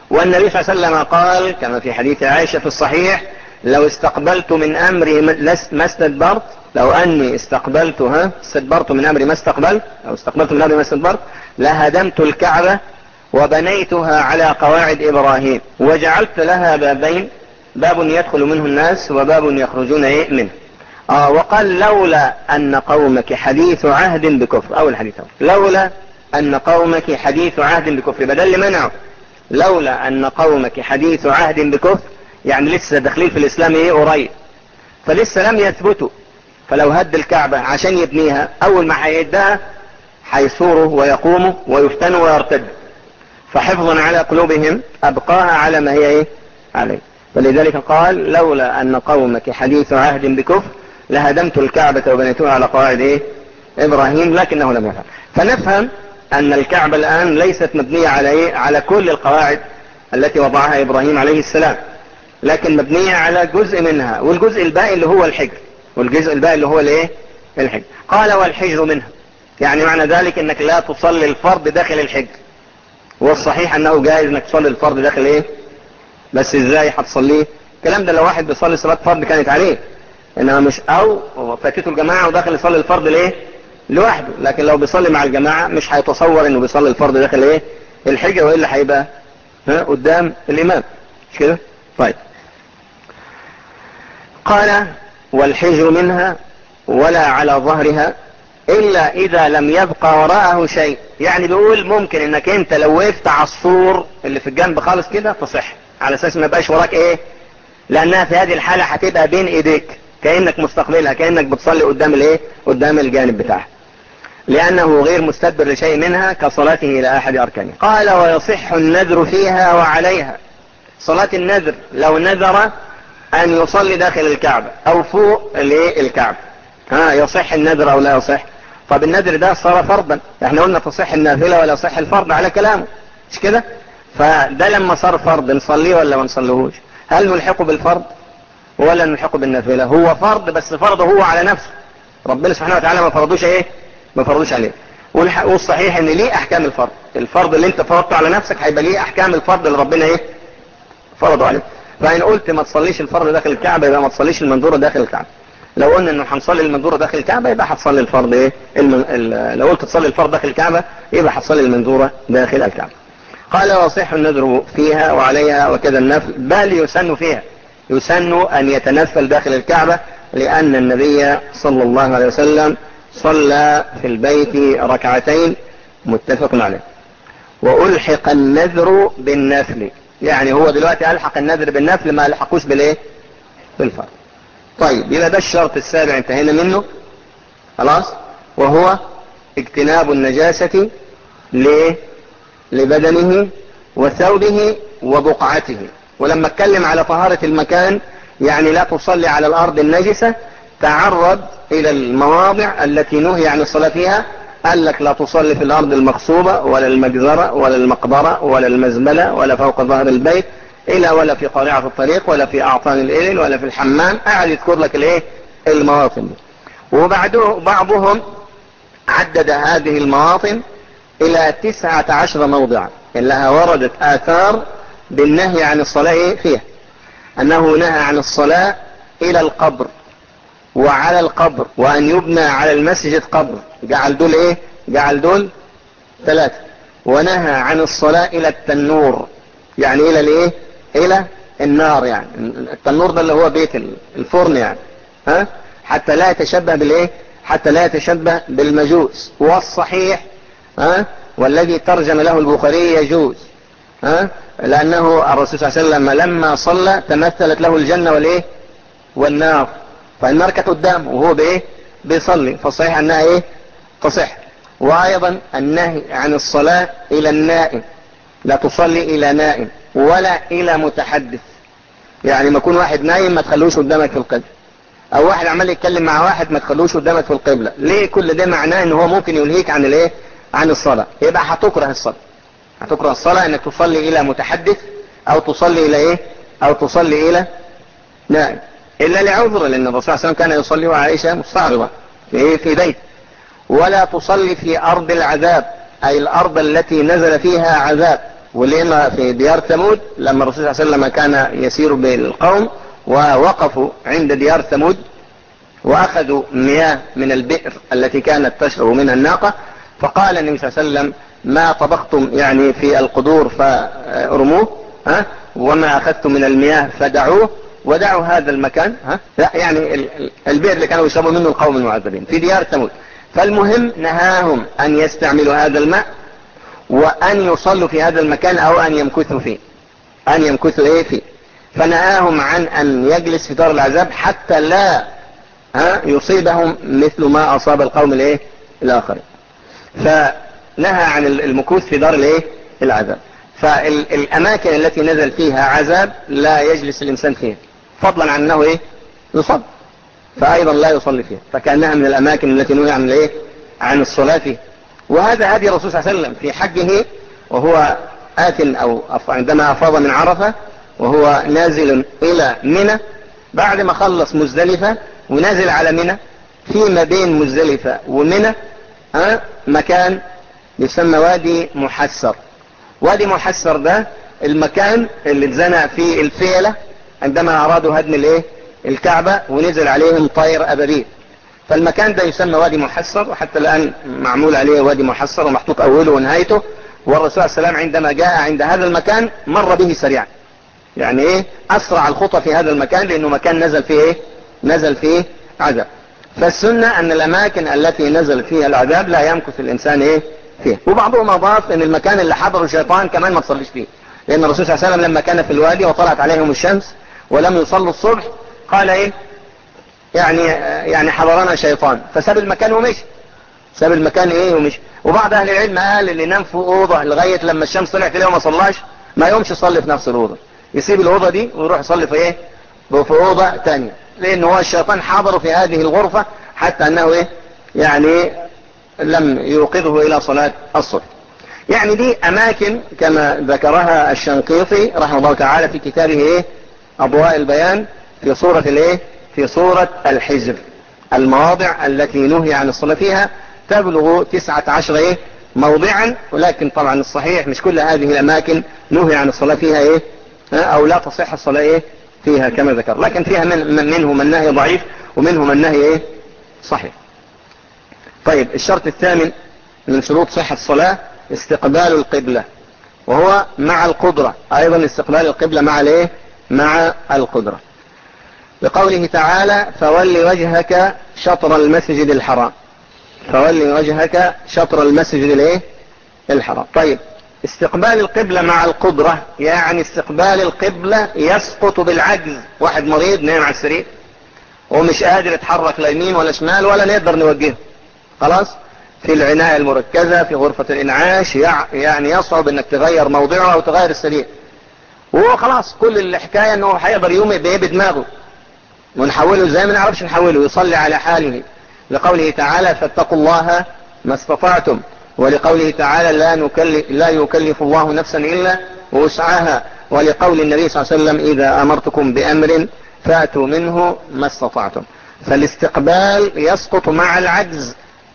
والنبي صلى الله عليه وسلم قال كما في حديث عائشة في الصحيح لو استقبلت من أمري ما استدبرت لو أني استقبلتها استدبرت من أمري ما استقبلت أو استقبلت من أمري ما استدبرت لهدمت الكعبة وبنيتها على قواعد إبراهيم وجعلت لها بابين باب يدخل منه الناس وباب يخرجون إيه منه آه وقال لولا أن قومك حديث عهد بكفر أول حديث لولا أن قومك حديث عهد بكفر بدل منعه لولا أن قومك حديث عهد بكفر يعني لسه داخلين في الإسلام إيه قريب فلسه لم يثبتوا فلو هد الكعبة عشان يبنيها أول ما هيدها هيثوروا ويقوموا ويفتنوا ويرتدوا فحفظا على قلوبهم أبقاها على ما هي إيه عليه ولذلك قال لولا أن قومك حديث عهد بكفر لهدمت الكعبة وبنيتها على قواعد إيه إبراهيم لكنه لم يفعل فنفهم أن الكعبة الآن ليست مبنية على إيه على كل القواعد التي وضعها إبراهيم عليه السلام لكن مبنية على جزء منها والجزء الباقي اللي هو الحجر والجزء الباقي اللي هو الايه الحجر قال والحجر منها يعني معنى ذلك انك لا تصلي الفرض داخل الحجر والصحيح انه جائز انك تصلي الفرض داخل ايه بس ازاي هتصليه الكلام ده لو واحد بيصلي صلاة فرض كانت عليه انما مش او فاتته الجماعة وداخل يصلي الفرض ليه لوحده لكن لو بيصلي مع الجماعة مش هيتصور انه بيصلي الفرض داخل ايه الحجر والا هيبقى ها قدام الامام مش كده طيب قال والحجر منها ولا على ظهرها إلا إذا لم يبقى وراءه شيء يعني بيقول ممكن إنك أنت لو وقفت على السور اللي في الجنب خالص كده تصح على أساس ما يبقاش وراك إيه لأنها في هذه الحالة هتبقى بين إيديك كأنك مستقبلها كأنك بتصلي قدام الإيه قدام الجانب بتاعها لأنه غير مستدبر لشيء منها كصلاته إلى أحد أركانه قال ويصح النذر فيها وعليها صلاة النذر لو نذر أن يصلي داخل الكعبة أو فوق الكعبة ها يصح النذر أو لا يصح طب النذر ده صار فرضا احنا قلنا تصح النافلة ولا يصح الفرض على كلامه مش كده فده لما صار فرض نصليه ولا ما نصليهوش هل نلحقه بالفرض ولا نلحقه بالنافلة هو فرض بس فرضه هو على نفسه ربنا سبحانه وتعالى ما فرضوش ايه ما فرضوش عليه والصحيح ان ليه احكام الفرض الفرض اللي انت فرضته على نفسك هيبقى ليه احكام الفرض اللي ربنا ايه فرضه عليك فإن قلت ما تصليش الفرض داخل الكعبة يبقى ما تصليش المنظورة داخل الكعبة لو قلنا انه هنصلي المنظورة داخل الكعبة يبقى هتصلي الفرض ايه الم... ال... لو قلت تصلي الفرض داخل الكعبة يبقى هتصلي المنظورة داخل الكعبة قال وصح النذر فيها وعليها وكذا النفل بل يسن فيها يسن ان يتنفل داخل الكعبة لان النبي صلى الله عليه وسلم صلى في البيت ركعتين متفق عليه وألحق النذر بالنفل يعني هو دلوقتي ألحق النذر بالنفل ما ألحقوش بالإيه بالفرض طيب يبقى ده الشرط السابع انتهينا منه خلاص وهو اجتناب النجاسة ليه لبدنه وثوبه وبقعته ولما اتكلم على طهارة المكان يعني لا تصلي على الأرض النجسة تعرض إلى المواضع التي نهي عن الصلاة فيها قال لك لا تصلي في الأرض المغصوبة ولا المجزرة ولا المقبرة ولا المزبلة ولا فوق ظهر البيت إلا ولا في قارعة الطريق ولا في أعطان الإبل ولا في الحمام قاعد يذكر لك الايه المواطن دي وبعده بعضهم عدد هذه المواطن إلى تسعة عشر موضعا لها وردت آثار بالنهي عن الصلاة فيها أنه نهى عن الصلاة إلى القبر وعلى القبر وأن يبنى على المسجد قبر جعل دول إيه جعل دول ثلاثة ونهى عن الصلاة إلى التنور يعني إلى الإيه إلى النار يعني التنور ده اللي هو بيت الفرن يعني ها حتى لا يتشبه بالإيه حتى لا يتشبه بالمجوس والصحيح ها والذي ترجم له البخاري يجوز ها لأنه الرسول صلى الله عليه وسلم لما صلى تمثلت له الجنة والإيه والنار فالنار كانت قدامه وهو بايه بيصلي فالصحيح انها ايه تصح وايضا النهي عن الصلاة الى النائم لا تصلي الى نائم ولا الى متحدث يعني ما يكون واحد نايم ما تخلوش قدامك في القبلة او واحد عمال يتكلم مع واحد ما تخلوش قدامك في القبلة ليه كل ده معناه ان هو ممكن يلهيك عن الايه عن الصلاة يبقى هتكره الصلاة هتكره الصلاة انك تصلي الى متحدث او تصلي الى ايه او تصلي الى نائم إلا لعذر لأن الرسول صلى الله عليه وسلم كان يصلي وعائشة مستعرضة في في بيت ولا تصلي في أرض العذاب أي الأرض التي نزل فيها عذاب ولما في ديار ثمود لما الرسول صلى الله عليه وسلم كان يسير بالقوم ووقفوا عند ديار ثمود وأخذوا مياه من البئر التي كانت تشرب منها الناقة فقال النبي صلى الله عليه وسلم ما طبختم يعني في القدور فارموه ها وما أخذتم من المياه فدعوه ودعوا هذا المكان ها لا يعني البئر اللي كانوا يشربوا منه القوم المعذبين في ديار ثمود فالمهم نهاهم أن يستعملوا هذا الماء وأن يصلوا في هذا المكان أو أن يمكثوا فيه أن يمكثوا إيه فيه فنهاهم عن أن يجلس في دار العذاب حتى لا ها يصيبهم مثل ما أصاب القوم الإيه الآخرين فنهى عن المكوث في دار الإيه العذاب فالأماكن التي نزل فيها عذاب لا يجلس الإنسان فيها فضلا عن أنه إيه يصب فأيضا لا يصلي فيها فكأنها من الأماكن التي نهي عن الإيه عن الصلاة فيها وهذا هدي الرسول صلى الله عليه وسلم في حجه وهو آت أو عندما أفاض من عرفة وهو نازل إلى منى بعد ما خلص مزدلفة ونازل على منى فيما بين مزدلفة ومنى مكان يسمى وادي محسر وادي محسر ده المكان اللي اتزنق فيه الفيلة عندما أرادوا هدم الايه الكعبة ونزل عليهم طير أبابيل فالمكان ده يسمى وادي محسر وحتى الآن معمول عليه وادي محسر ومحطوط أوله ونهايته والرسول صلى الله عليه وسلم عندما جاء عند هذا المكان مر به سريعا يعني ايه أسرع الخطى في هذا المكان لأنه مكان نزل فيه ايه نزل فيه عذاب فالسنة أن الأماكن التي نزل فيها العذاب لا يمكث الإنسان ايه فيه وبعضهم أضاف أن المكان اللي حضره الشيطان كمان ما تصليش فيه لأن الرسول صلى الله عليه وسلم لما كان في الوادي وطلعت عليهم الشمس ولم يصلوا الصبح قال ايه يعني يعني حضرنا شيطان فساب المكان ومشي ساب المكان ايه ومشي وبعض اهل العلم قال اللي نام في اوضه لغايه لما الشمس طلعت اليه وما صلاش ما يقومش يصلي في نفس الاوضه يسيب الاوضه دي ويروح يصلي في ايه في اوضه ثانيه لان هو الشيطان حاضر في هذه الغرفه حتى انه ايه يعني لم يوقظه الى صلاه الصبح يعني دي اماكن كما ذكرها الشنقيطي رحمه الله تعالى في كتابه ايه اضواء البيان في صورة الايه في صورة الحجر المواضع التي نهي عن الصلاة فيها تبلغ تسعة عشر ايه موضعا ولكن طبعا الصحيح مش كل هذه الاماكن نهي عن الصلاة فيها ايه او لا تصح الصلاة ايه فيها كما ذكر لكن فيها من منهم النهي ضعيف ومنهم النهي ايه صحيح طيب الشرط الثامن من شروط صحة الصلاة استقبال القبلة وهو مع القدرة ايضا استقبال القبلة مع الايه مع القدرة بقوله تعالى فول وجهك شطر المسجد الحرام فول وجهك شطر المسجد الايه الحرام طيب استقبال القبلة مع القدرة يعني استقبال القبلة يسقط بالعجز واحد مريض نايم على السرير ومش قادر يتحرك لا يمين ولا شمال ولا نقدر نوجهه خلاص في العناية المركزة في غرفة الانعاش يعني يصعب انك تغير موضعه او تغير السرير وهو خلاص كل الحكاية انه هيقدر يوم بايه بدماغه ونحوله ازاي ما نعرفش نحوله يصلي على حاله لقوله تعالى فاتقوا الله ما استطعتم ولقوله تعالى لا, نكلف لا يكلف الله نفسا إلا وسعها ولقول النبي صلى الله عليه وسلم إذا أمرتكم بأمر فاتوا منه ما استطعتم فالاستقبال يسقط مع العجز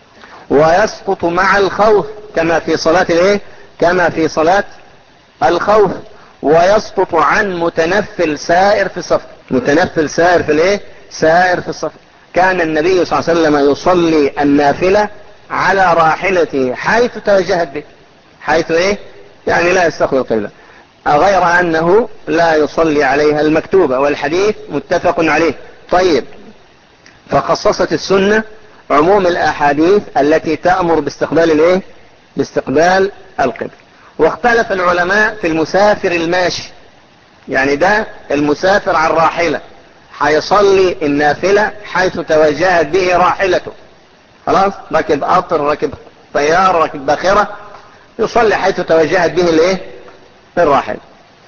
ويسقط مع الخوف كما في صلاة الايه كما في صلاة الخوف ويسقط عن متنفل سائر في الصف متنفل سائر في الايه سائر في الصف كان النبي صلى الله عليه وسلم يصلي النافلة على راحلته حيث توجهت به حيث ايه يعني لا يستقبل القبلة غير انه لا يصلي عليها المكتوبة والحديث متفق عليه طيب فخصصت السنة عموم الاحاديث التي تأمر باستقبال الايه باستقبال القبلة واختلف العلماء في المسافر الماشي يعني ده المسافر على الراحلة هيصلي النافلة حيث توجهت به راحلته خلاص ركب قطر ركب طيار ركب باخرة يصلي حيث توجهت به الايه الراحلة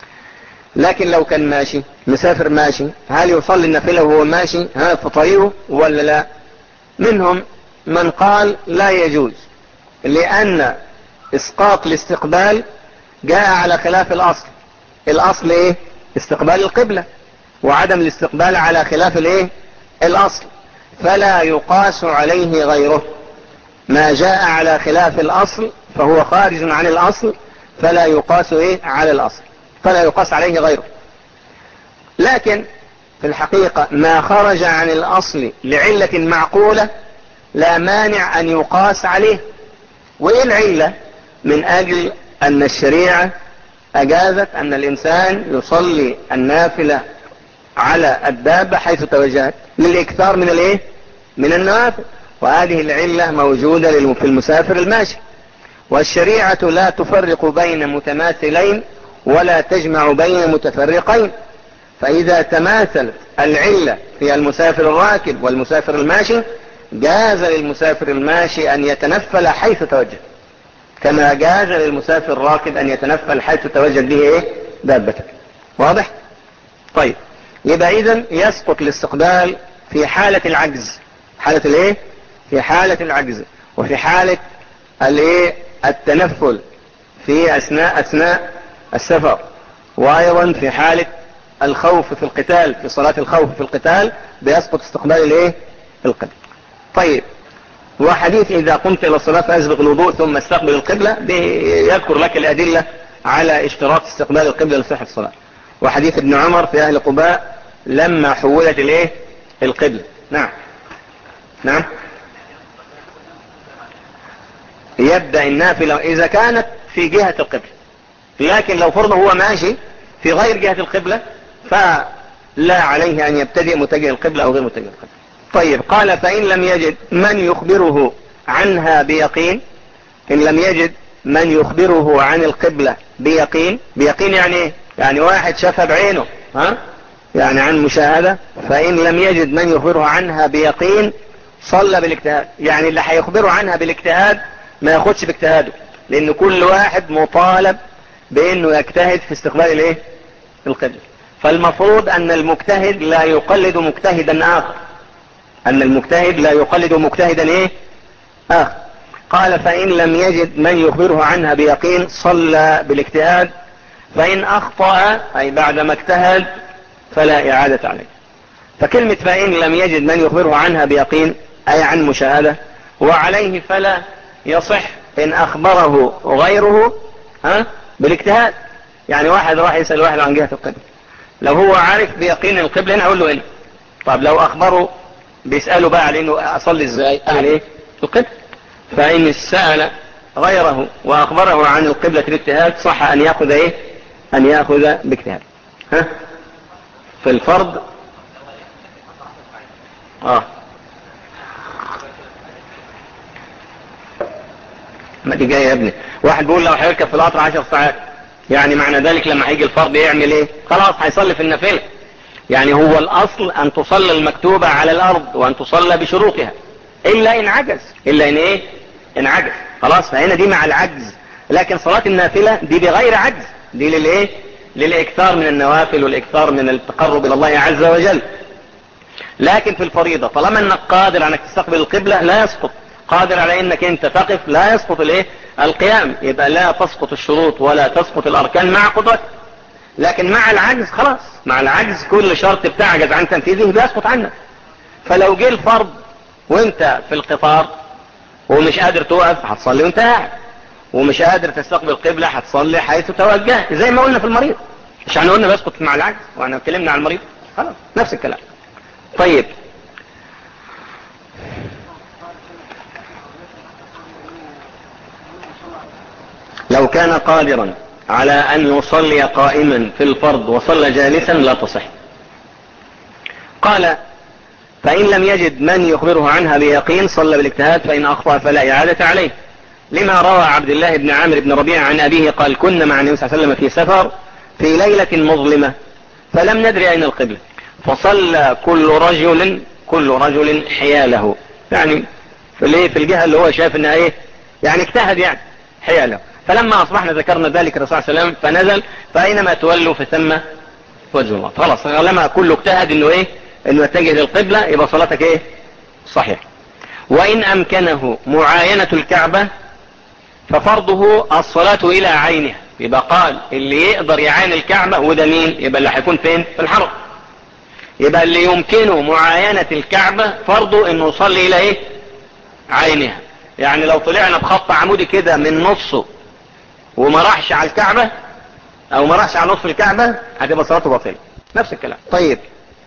لكن لو كان ماشي مسافر ماشي هل يصلي النافلة وهو ماشي ها في طريقه ولا لا منهم من قال لا يجوز لأن اسقاط الاستقبال جاء على خلاف الاصل الاصل ايه استقبال القبلة وعدم الاستقبال على خلاف الايه الاصل فلا يقاس عليه غيره ما جاء على خلاف الاصل فهو خارج عن الاصل فلا يقاس ايه على الاصل فلا يقاس عليه غيره لكن في الحقيقة ما خرج عن الاصل لعلة معقولة لا مانع ان يقاس عليه وايه العلة من اجل ان الشريعة اجازت ان الانسان يصلي النافلة على الدابة حيث توجهت للاكثار من الايه من النوافل وهذه العلة موجودة في المسافر الماشي والشريعة لا تفرق بين متماثلين ولا تجمع بين متفرقين فإذا تماثلت العلة في المسافر الراكب والمسافر الماشي جاز للمسافر الماشي أن يتنفل حيث توجه كما جاز للمسافر الراكب أن يتنفل حيث توجه به إيه دابته واضح طيب يبقى إذن يسقط الاستقبال في حالة العجز حالة الايه في حالة العجز وفي حالة الايه التنفل في اثناء اثناء السفر وايضا في حالة الخوف في القتال في صلاة الخوف في القتال بيسقط استقبال الايه القبل طيب وحديث اذا قمت الى الصلاة فاسبق الوضوء ثم استقبل القبلة يذكر لك الادلة على اشتراط استقبال القبلة لصحة الصلاة وحديث ابن عمر في اهل قباء لما حولت الايه القبلة نعم نعم يبدأ النافلة إذا كانت في جهة القبلة لكن لو فرض هو ماشي في غير جهة القبلة فلا عليه أن يبتدئ متجه القبلة أو غير متجه القبلة طيب قال فإن لم يجد من يخبره عنها بيقين إن لم يجد من يخبره عن القبلة بيقين بيقين يعني ايه يعني واحد شافها بعينه ها يعني عن مشاهدة فإن لم يجد من يخبره عنها بيقين صلى بالاجتهاد يعني اللي هيخبره عنها بالاجتهاد ما ياخدش باجتهاده لان كل واحد مطالب بانه يجتهد في استقبال الايه القبلة فالمفروض ان المجتهد لا يقلد مجتهدا اخر ان المجتهد لا يقلد مجتهدا ايه اخر قال فان لم يجد من يخبره عنها بيقين صلى بالاجتهاد فان اخطأ اي بعدما اجتهد فلا اعادة عليه فكلمة فإن لم يجد من يخبره عنها بيقين أي عن مشاهدة وعليه فلا يصح إن أخبره غيره ها بالاجتهاد يعني واحد راح يسأل واحد عن جهة القبل لو هو عارف بيقين القبل هنا أقول له هنا طب لو أخبره بيسأله بقى على إنه أصلي إزاي قال إيه القبل فإن سأل غيره وأخبره عن القبلة بالاجتهاد صح أن يأخذ إيه أن يأخذ باجتهاد ها في الفرض اه ما دي جايه يا ابني واحد بيقول لو هيركب في القطر 10 ساعات يعني معنى ذلك لما هيجي الفرض يعمل ايه خلاص هيصلي في النافله يعني هو الاصل ان تصلي المكتوبة على الارض وان تصلى بشروطها الا ان عجز الا ان ايه ان عجز خلاص فهنا دي مع العجز لكن صلاة النافلة دي بغير عجز دي للايه للاكثار من النوافل والاكثار من التقرب الى الله عز وجل لكن في الفريضة طالما انك قادر انك تستقبل القبلة لا يسقط قادر على انك انت تقف لا يسقط الايه القيام يبقى لا تسقط الشروط ولا تسقط الاركان مع قدرتك لكن مع العجز خلاص مع العجز كل شرط بتعجز عن تنفيذه بيسقط عنك فلو جه الفرض وانت في القطار ومش قادر توقف هتصلي وانت قاعد ومش قادر تستقبل القبلة هتصلي حيث توجهت زي ما قلنا في المريض مش احنا قلنا بيسقط مع العجز واحنا اتكلمنا عن المريض خلاص نفس الكلام طيب لو كان قادرا على أن يصلي قائما في الفرض وصلى جالسا لا تصح قال فإن لم يجد من يخبره عنها بيقين صلى بالاجتهاد فإن أخطأ فلا إعادة عليه لما روى عبد الله بن عامر بن ربيع عن أبيه قال كنا مع النبي صلى الله عليه وسلم في سفر في ليلة مظلمة فلم ندري أين القبلة فصلى كل رجل كل رجل حياله يعني في في الجهة اللي هو شاف انها ايه يعني اجتهد يعني حياله فلما اصبحنا ذكرنا ذلك الرسول صلى الله عليه وسلم فنزل فاينما تولوا فثم وجه الله خلاص لما كله اجتهد انه ايه انه يتجه للقبلة يبقى صلاتك ايه صحيح وان امكنه معاينة الكعبة ففرضه الصلاة الى عينها يبقى قال اللي يقدر يعاين الكعبة وده مين يبقى اللي هيكون فين في الحرم يبقى اللي يمكنه معاينة الكعبة فرضه انه يصلي الى ايه عينها يعني لو طلعنا بخط عمودي كده من نصه وما راحش على الكعبة او ما راحش على نصف الكعبة هتبقى صلاته باطلة نفس الكلام طيب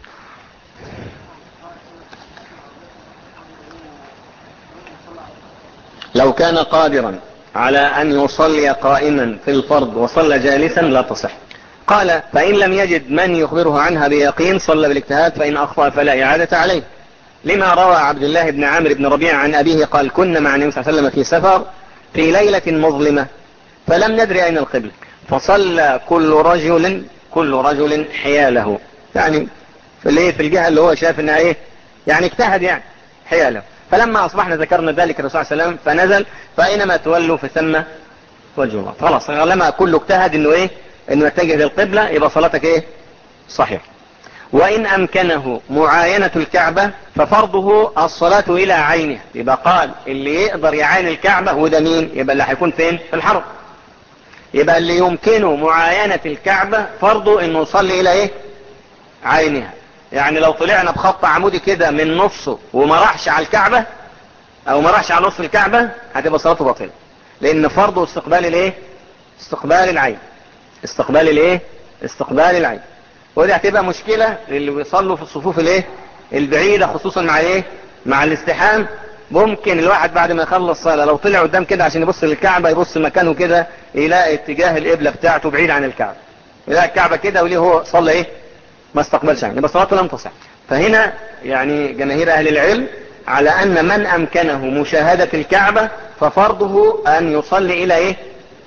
لو كان قادرا على ان يصلي قائما في الفرض وصلى جالسا لا تصح قال فإن لم يجد من يخبره عنها بيقين صلى بالاجتهاد فإن أخطأ فلا إعادة عليه لما روى عبد الله بن عامر بن ربيع عن أبيه قال كنا مع النبي صلى الله عليه وسلم في سفر في ليلة مظلمة فلم ندري أين القبل فصلى كل رجل كل رجل حياله يعني في الايه في الجهة اللي هو شاف انها ايه يعني اجتهد يعني حياله فلما اصبحنا ذكرنا ذلك الرسول صلى الله عليه وسلم فنزل فاينما تولوا فثم وجه الله خلاص لما كله اجتهد انه ايه انه يتجه للقبلة يبقى صلاتك ايه صحيح وان امكنه معاينة الكعبة ففرضه الصلاة الى عينها يبقى قال اللي يقدر يعاين الكعبة هو ده مين يبقى اللي هيكون فين في الحرم يبقى اللي يمكنه معاينة الكعبة فرضه انه يصلي الى ايه عينها يعني لو طلعنا بخط عمودي كده من نصه وما راحش على الكعبة او ما راحش على نصف الكعبة هتبقى صلاته باطلة لان فرضه استقبال الايه استقبال العين استقبال الايه استقبال العين ودي هتبقى مشكلة للي بيصلوا في الصفوف الايه البعيدة خصوصا مع الايه مع الاستحام ممكن الواحد بعد ما يخلص صلاة لو طلع قدام كده عشان يبص للكعبة يبص مكانه كده يلاقي اتجاه القبلة بتاعته بعيد عن الكعبة يلاقي الكعبة كده وليه هو صلى ايه ما استقبلش يعني يبقى صلاته لم تصح فهنا يعني جماهير اهل العلم على ان من امكنه مشاهدة الكعبة ففرضه ان يصلي الى ايه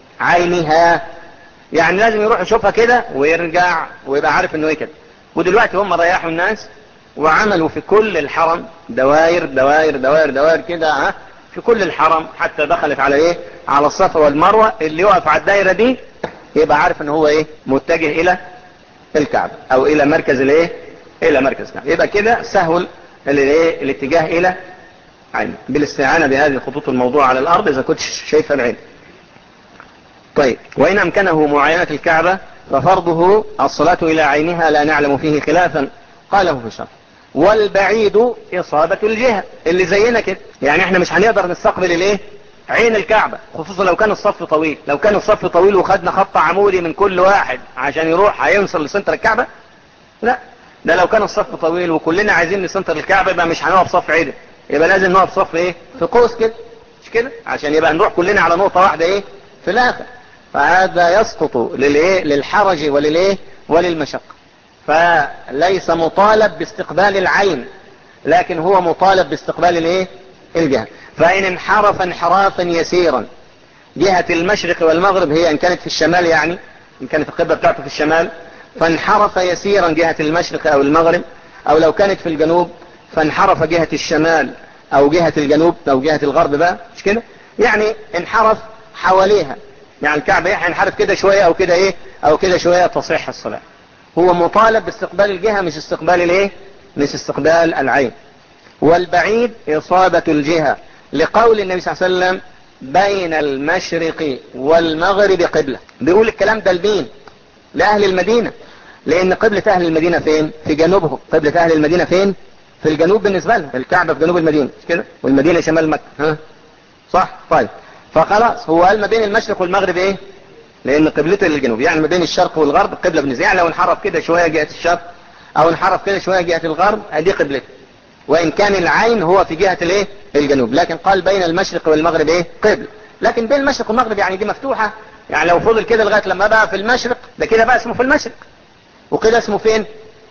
عينها يعني لازم يروح يشوفها كده ويرجع ويبقى عارف انه ايه كده ودلوقتي هم ريحوا الناس وعملوا في كل الحرم دوائر دوائر دوائر دوائر كده ها في كل الحرم حتى دخلت على ايه على الصفا والمروة اللي يقف على الدايرة دي يبقى عارف ان هو ايه متجه الى الكعبة او الى مركز الايه الى مركز الكعبة يبقى كده سهل الايه الاتجاه الى عين بالاستعانة بهذه الخطوط الموضوعة على الارض اذا كنت شايفها العين طيب وإن أمكنه معاينة الكعبة ففرضه الصلاة إلى عينها لا نعلم فيه خلافا قاله في الشرح والبعيد إصابة الجهة اللي زينا كده يعني احنا مش هنقدر نستقبل الايه عين الكعبة خصوصا لو كان الصف طويل لو كان الصف طويل وخدنا خط عمودي من كل واحد عشان يروح هينصل لسنتر الكعبة لا ده لو كان الصف طويل وكلنا عايزين لسنتر الكعبة يبقى مش هنقف صف عدل يبقى لازم نقف صف ايه في قوس كده مش كده عشان يبقى نروح كلنا على نقطة واحدة ايه في الاخر فهذا يسقط للايه للحرج وللايه وللمشقة فليس مطالب باستقبال العين لكن هو مطالب باستقبال الايه الجهة فإن انحرف انحرافا يسيرا جهة المشرق والمغرب هي ان كانت في الشمال يعني ان كانت القبلة بتاعته في الشمال فانحرف يسيرا جهة المشرق او المغرب او لو كانت في الجنوب فانحرف جهة الشمال او جهة الجنوب او جهة الغرب بقى مش كده يعني انحرف حواليها يعني الكعبة ايه هينحرف كده شوية او كده ايه او كده شوية تصح الصلاة هو مطالب باستقبال الجهة مش استقبال الايه مش استقبال العين والبعيد اصابة الجهة لقول النبي صلى الله عليه وسلم بين المشرق والمغرب قبلة بيقول الكلام ده لمين لأهل المدينة لأن قبلة أهل المدينة فين في جنوبهم قبلة أهل المدينة فين في الجنوب بالنسبة لهم الكعبة في جنوب المدينة مش كده والمدينة شمال مكة ها صح طيب فخلاص هو قال ما بين المشرق والمغرب ايه لان قبلته للجنوب يعني ما بين الشرق والغرب قبلة بالنسبة يعني لو انحرف كده شوية جهة الشرق او انحرف كده شوية جهة الغرب ادي قبلته وان كان العين هو في جهة الايه الجنوب لكن قال بين المشرق والمغرب ايه قبل لكن بين المشرق والمغرب يعني دي مفتوحة يعني لو فضل كده لغاية لما بقى في المشرق ده كده بقى اسمه في المشرق وكده اسمه فين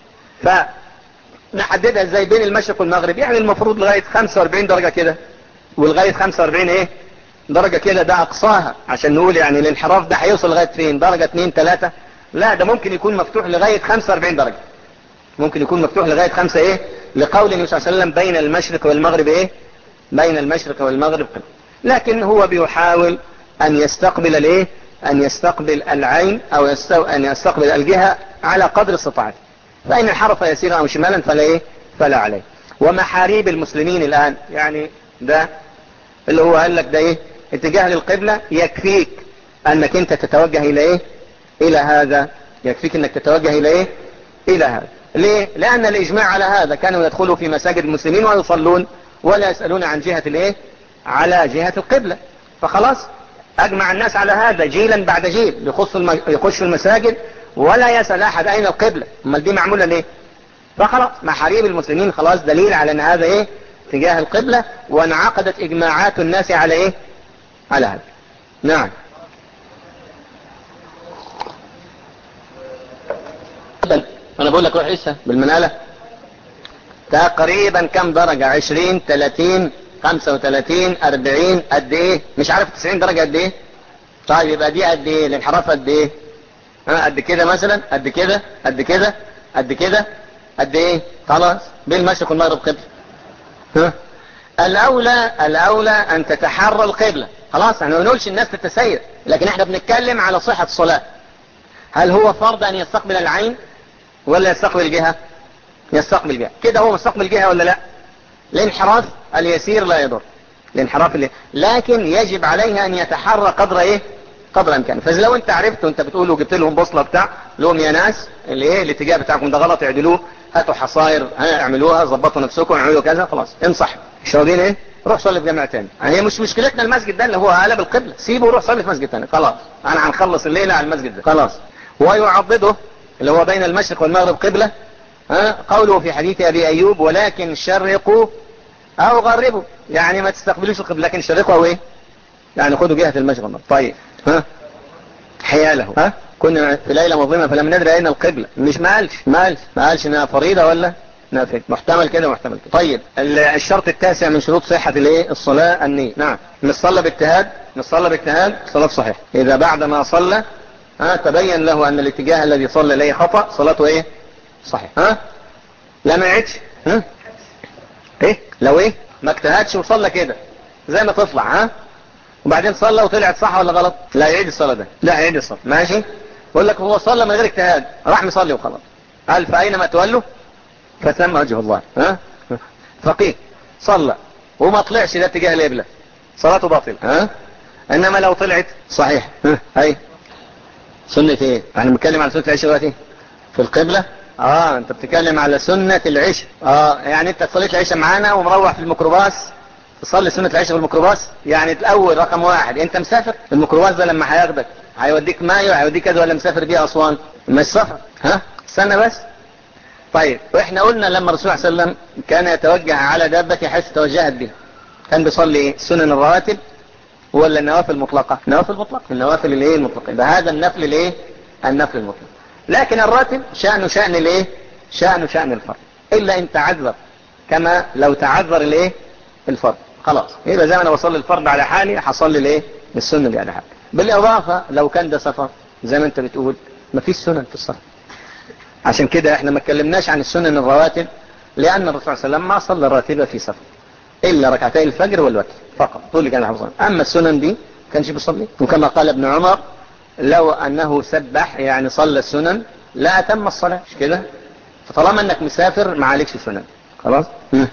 فنحددها ازاي بين المشرق والمغرب يعني المفروض لغاية 45 درجة كده ولغاية 45 ايه درجة كده ده اقصاها عشان نقول يعني الانحراف ده هيوصل لغاية فين درجة 2 3 لا ده ممكن يكون مفتوح لغاية 45 درجة ممكن يكون مفتوح لغاية 5 ايه لقول النبي صلى الله عليه وسلم بين المشرق والمغرب ايه بين المشرق والمغرب لكن هو بيحاول ان يستقبل الايه ان يستقبل العين او يستو... ان يستقبل الجهة على قدر استطاعته فان انحرف يسيرا او شمالا فلا ايه فلا عليه ومحاريب المسلمين الان يعني ده اللي هو قال لك ده ايه اتجاه للقبلة يكفيك انك انت تتوجه الى ايه الى هذا يكفيك انك تتوجه الى ايه الى هذا ليه لان الاجماع على هذا كانوا يدخلوا في مساجد المسلمين ويصلون ولا يسألون عن جهة الايه على جهة القبلة فخلاص اجمع الناس على هذا جيلا بعد جيل يخص الم... يخش المساجد ولا يسأل احد اين القبلة امال دي معمولة ليه فخلاص محاريب المسلمين خلاص دليل على ان هذا ايه تجاه القبلة وانعقدت اجماعات الناس على ايه على هذا نعم انا بقول لك روح لسه بالمنالة تقريبا كم درجة عشرين تلاتين خمسة وتلاتين اربعين قد ايه مش عارف تسعين درجة قد ايه طيب يبقى دي قد ايه الانحراف قد ايه ها قد كده مثلا قد كده قد كده قد كده قد ايه خلاص بين المشرق والمغرب قبل ها الاولى الاولى ان تتحرى القبلة خلاص احنا ما بنقولش الناس تتسير لكن احنا بنتكلم على صحة الصلاة هل هو فرض ان يستقبل العين ولا يستقبل جهة يستقبل جهة كده هو مستقبل جهة ولا لا الانحراف اليسير لا يضر الانحراف اللي لكن يجب عليه ان يتحرى قدر ايه قدر امكانه فاذا لو انت عرفت وانت بتقول وجبت لهم بوصله بتاع لهم يا ناس اللي ايه الاتجاه بتاعكم ده غلط اعدلوه هاتوا حصاير ها اعملوها ظبطوا نفسكم اعملوا كذا خلاص انصح مش راضيين ايه روح صلي في جامع تاني يعني هي مش مشكلتنا المسجد ده اللي هو قلب القبلة سيبه وروح صلي في مسجد تاني خلاص انا هنخلص الليلة على المسجد ده خلاص ويعضده اللي هو بين المشرق والمغرب قبلة ها قوله في حديث ابي ايوب ولكن شرقوا او غربوا يعني ما تستقبلوش القبلة لكن شرقوا او ايه يعني خدوا جهة المشرق والمغرب طيب ها حياله ها كنا في ليلة مظلمة فلم ندري اين القبلة مش ما قالش ما قالش ما قالش انها فريضة ولا نافذ محتمل كده محتمل كده طيب الشرط التاسع من شروط صحة الايه الصلاة النية نعم مش صلى باجتهاد مش صلى باجتهاد صلاة صحيح اذا بعد ما صلى ها تبين له ان الاتجاه الذي صلى اليه خطأ صلاته ايه صحيح ها لا ما يعدش ها ايه لو ايه ما اجتهدش وصلى كده زي ما تطلع ها وبعدين صلى وطلعت صح ولا غلط لا يعيد الصلاة ده لا يعيد الصلاة ماشي بقول لك هو صلى من غير اجتهاد راح مصلي وخلاص قال فاينما تولوا فثم وجه الله ها فقيه صلى وما طلعش ده اتجاه القبلة صلاته باطلة ها انما لو طلعت صحيح ها هاي سنة ايه احنا بنتكلم على سنة العشاء دلوقتي في القبلة اه انت بتتكلم على سنة العشاء اه يعني انت صليت العشاء معانا ومروح في الميكروباص تصلي سنة العشاء في الميكروباص يعني الاول رقم واحد انت مسافر الميكروباص ده لما هياخدك هيوديك مايو هيوديك كذا ولا مسافر بيه اسوان مش سفر ها استنى بس طيب واحنا قلنا لما الرسول صلى الله عليه وسلم كان يتوجه على دابته حيث توجهت به كان بيصلي ايه سنن الرواتب ولا النوافل المطلقة نوافل مطلقة النوافل الايه المطلقة ده هذا النفل الايه النفل المطلق لكن الراتب شأنه شأن الايه شأنه شأن الفرض الا ان تعذر كما لو تعذر الايه الفرض خلاص يبقى زي ما انا بصلي الفرض على حالي هصلي الايه السنه دي على حالي بالاضافه لو كان ده سفر زي ما انت بتقول مفيش سنن في الصلاه عشان كده احنا ما اتكلمناش عن السنن الرواتب لان الرسول صلى الله عليه وسلم ما صلى الراتبه في سفر الا ركعتي الفجر والوتر فقط طول اللي كان حافظا اما السنن دي كانش بيصلي وكما قال ابن عمر لو انه سبح يعني صلى السنن لا اتم الصلاه مش كده فطالما انك مسافر ما عليكش سنن خلاص م.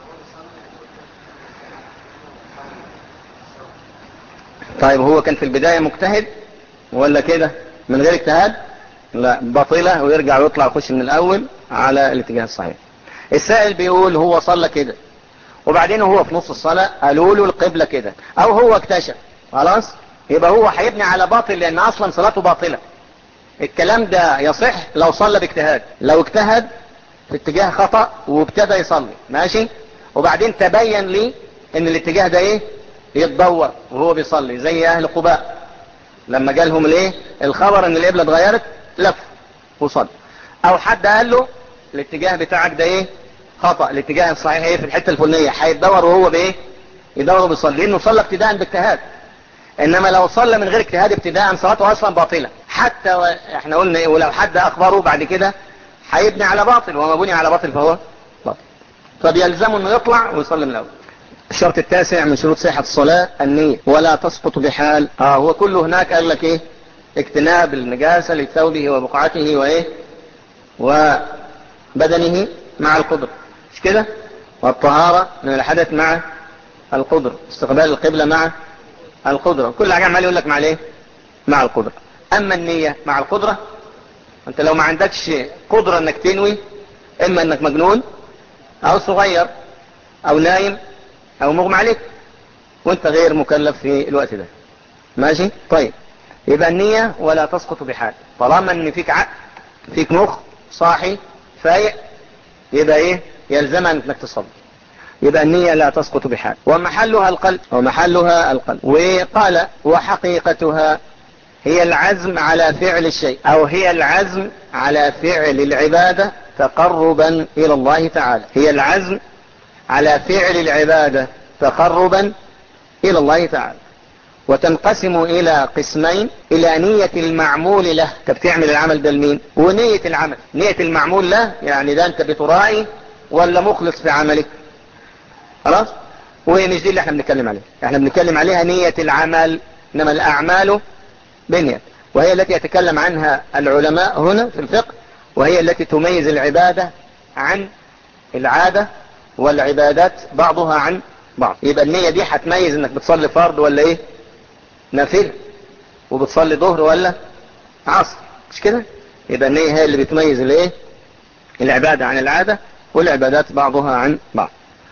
طيب هو كان في البداية مجتهد ولا كده من غير اجتهاد لا باطلة ويرجع ويطلع يخش من الاول على الاتجاه الصحيح السائل بيقول هو صلى كده وبعدين هو في نص الصلاة قالوا له القبلة كده او هو اكتشف خلاص يبقى هو هيبني على باطل لان اصلا صلاته باطلة الكلام ده يصح لو صلى باجتهاد لو اجتهد في اتجاه خطأ وابتدى يصلي ماشي وبعدين تبين لي ان الاتجاه ده ايه يتدور وهو بيصلي زي اهل قباء لما جالهم الايه الخبر ان القبله اتغيرت لف وصلي او حد قال له الاتجاه بتاعك ده ايه خطأ الاتجاه الصحيح ايه في الحته الفلانيه هيتدور وهو بايه يدور وبيصلي لانه صلى ابتداء باجتهاد انما لو صلى من غير اجتهاد ابتداء صلاته اصلا باطله حتى و... احنا قلنا ايه ولو حد اخبره بعد كده هيبني على باطل وما بني على باطل فهو باطل فبيلزمه انه يطلع ويصلي من الاول الشرط التاسع من شروط صحة الصلاة النية ولا تسقط بحال اه هو كله هناك قال لك ايه اجتناب النجاسة لثوبه وبقعته وايه وبدنه مع القدر مش كده والطهارة من الحدث مع القدر استقبال القبلة مع القدرة كل حاجة عمال يقول لك مع الايه مع القدرة اما النية مع القدرة انت لو ما عندكش قدرة انك تنوي اما انك مجنون او صغير او نايم او مغمى عليك وانت غير مكلف في الوقت ده ماشي طيب يبقى النية ولا تسقط بحال طالما ان فيك عقل فيك مخ صاحي فايق يبقى ايه يلزم انك تصلي يبقى النية لا تسقط بحال ومحلها القلب ومحلها القلب وقال وحقيقتها هي العزم على فعل الشيء او هي العزم على فعل العبادة تقربا الى الله تعالى هي العزم على فعل العبادة تقربا الى الله تعالى وتنقسم الى قسمين الى نية المعمول له انت بتعمل العمل ده لمين ونية العمل نية المعمول له يعني ده انت بترائي ولا مخلص في عملك خلاص ومش دي اللي احنا بنتكلم عليها احنا بنتكلم عليها نية العمل انما الاعمال بنية وهي التي يتكلم عنها العلماء هنا في الفقه وهي التي تميز العبادة عن العادة والعبادات بعضها عن بعض يبقى النية دي هتميز انك بتصلي فرض ولا ايه نافلة وبتصلي ظهر ولا عصر مش كده يبقى النية هي اللي بتميز الايه العبادة عن العادة والعبادات بعضها عن بعض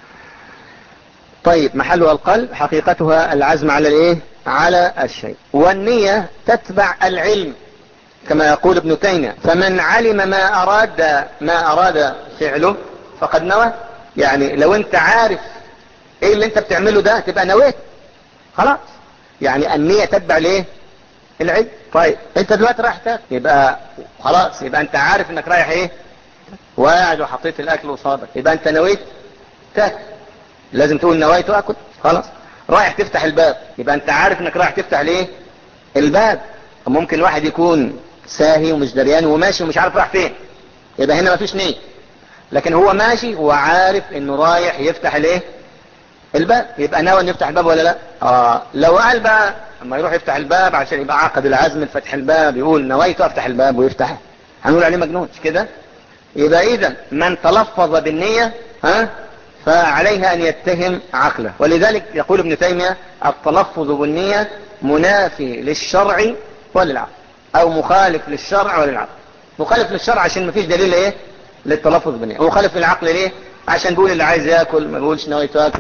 طيب محلها القلب حقيقتها العزم على الايه على الشيء والنية تتبع العلم كما يقول ابن تيمية فمن علم ما اراد ما اراد فعله فقد نوى يعني لو انت عارف ايه اللي انت بتعمله ده تبقى نويت خلاص يعني النية تتبع ليه العلم طيب انت دلوقتي رايح تاكل يبقى خلاص يبقى انت عارف انك رايح ايه وقاعد وحطيت الاكل قصادك يبقى انت نويت تاكل لازم تقول نويت اكل خلاص رايح تفتح الباب يبقى انت عارف انك رايح تفتح ليه الباب ممكن واحد يكون ساهي ومش دريان وماشي ومش عارف رايح فين يبقى هنا مفيش نية لكن هو ماشي وعارف انه رايح يفتح الايه الباب يبقى ناوي ان يفتح الباب ولا لا اه لو قال بقى اما يروح يفتح الباب عشان يبقى عقد العزم لفتح الباب يقول نويت افتح الباب ويفتح هنقول عليه مجنون مش كده يبقى اذا من تلفظ بالنية ها فعليها ان يتهم عقله ولذلك يقول ابن تيمية التلفظ بالنية منافي للشرع وللعقل او مخالف للشرع وللعقل مخالف للشرع عشان ما فيش دليل ايه للتلفظ بالنية ومخالف للعقل ليه عشان بيقول اللي عايز ياكل ما بيقولش نويت اكل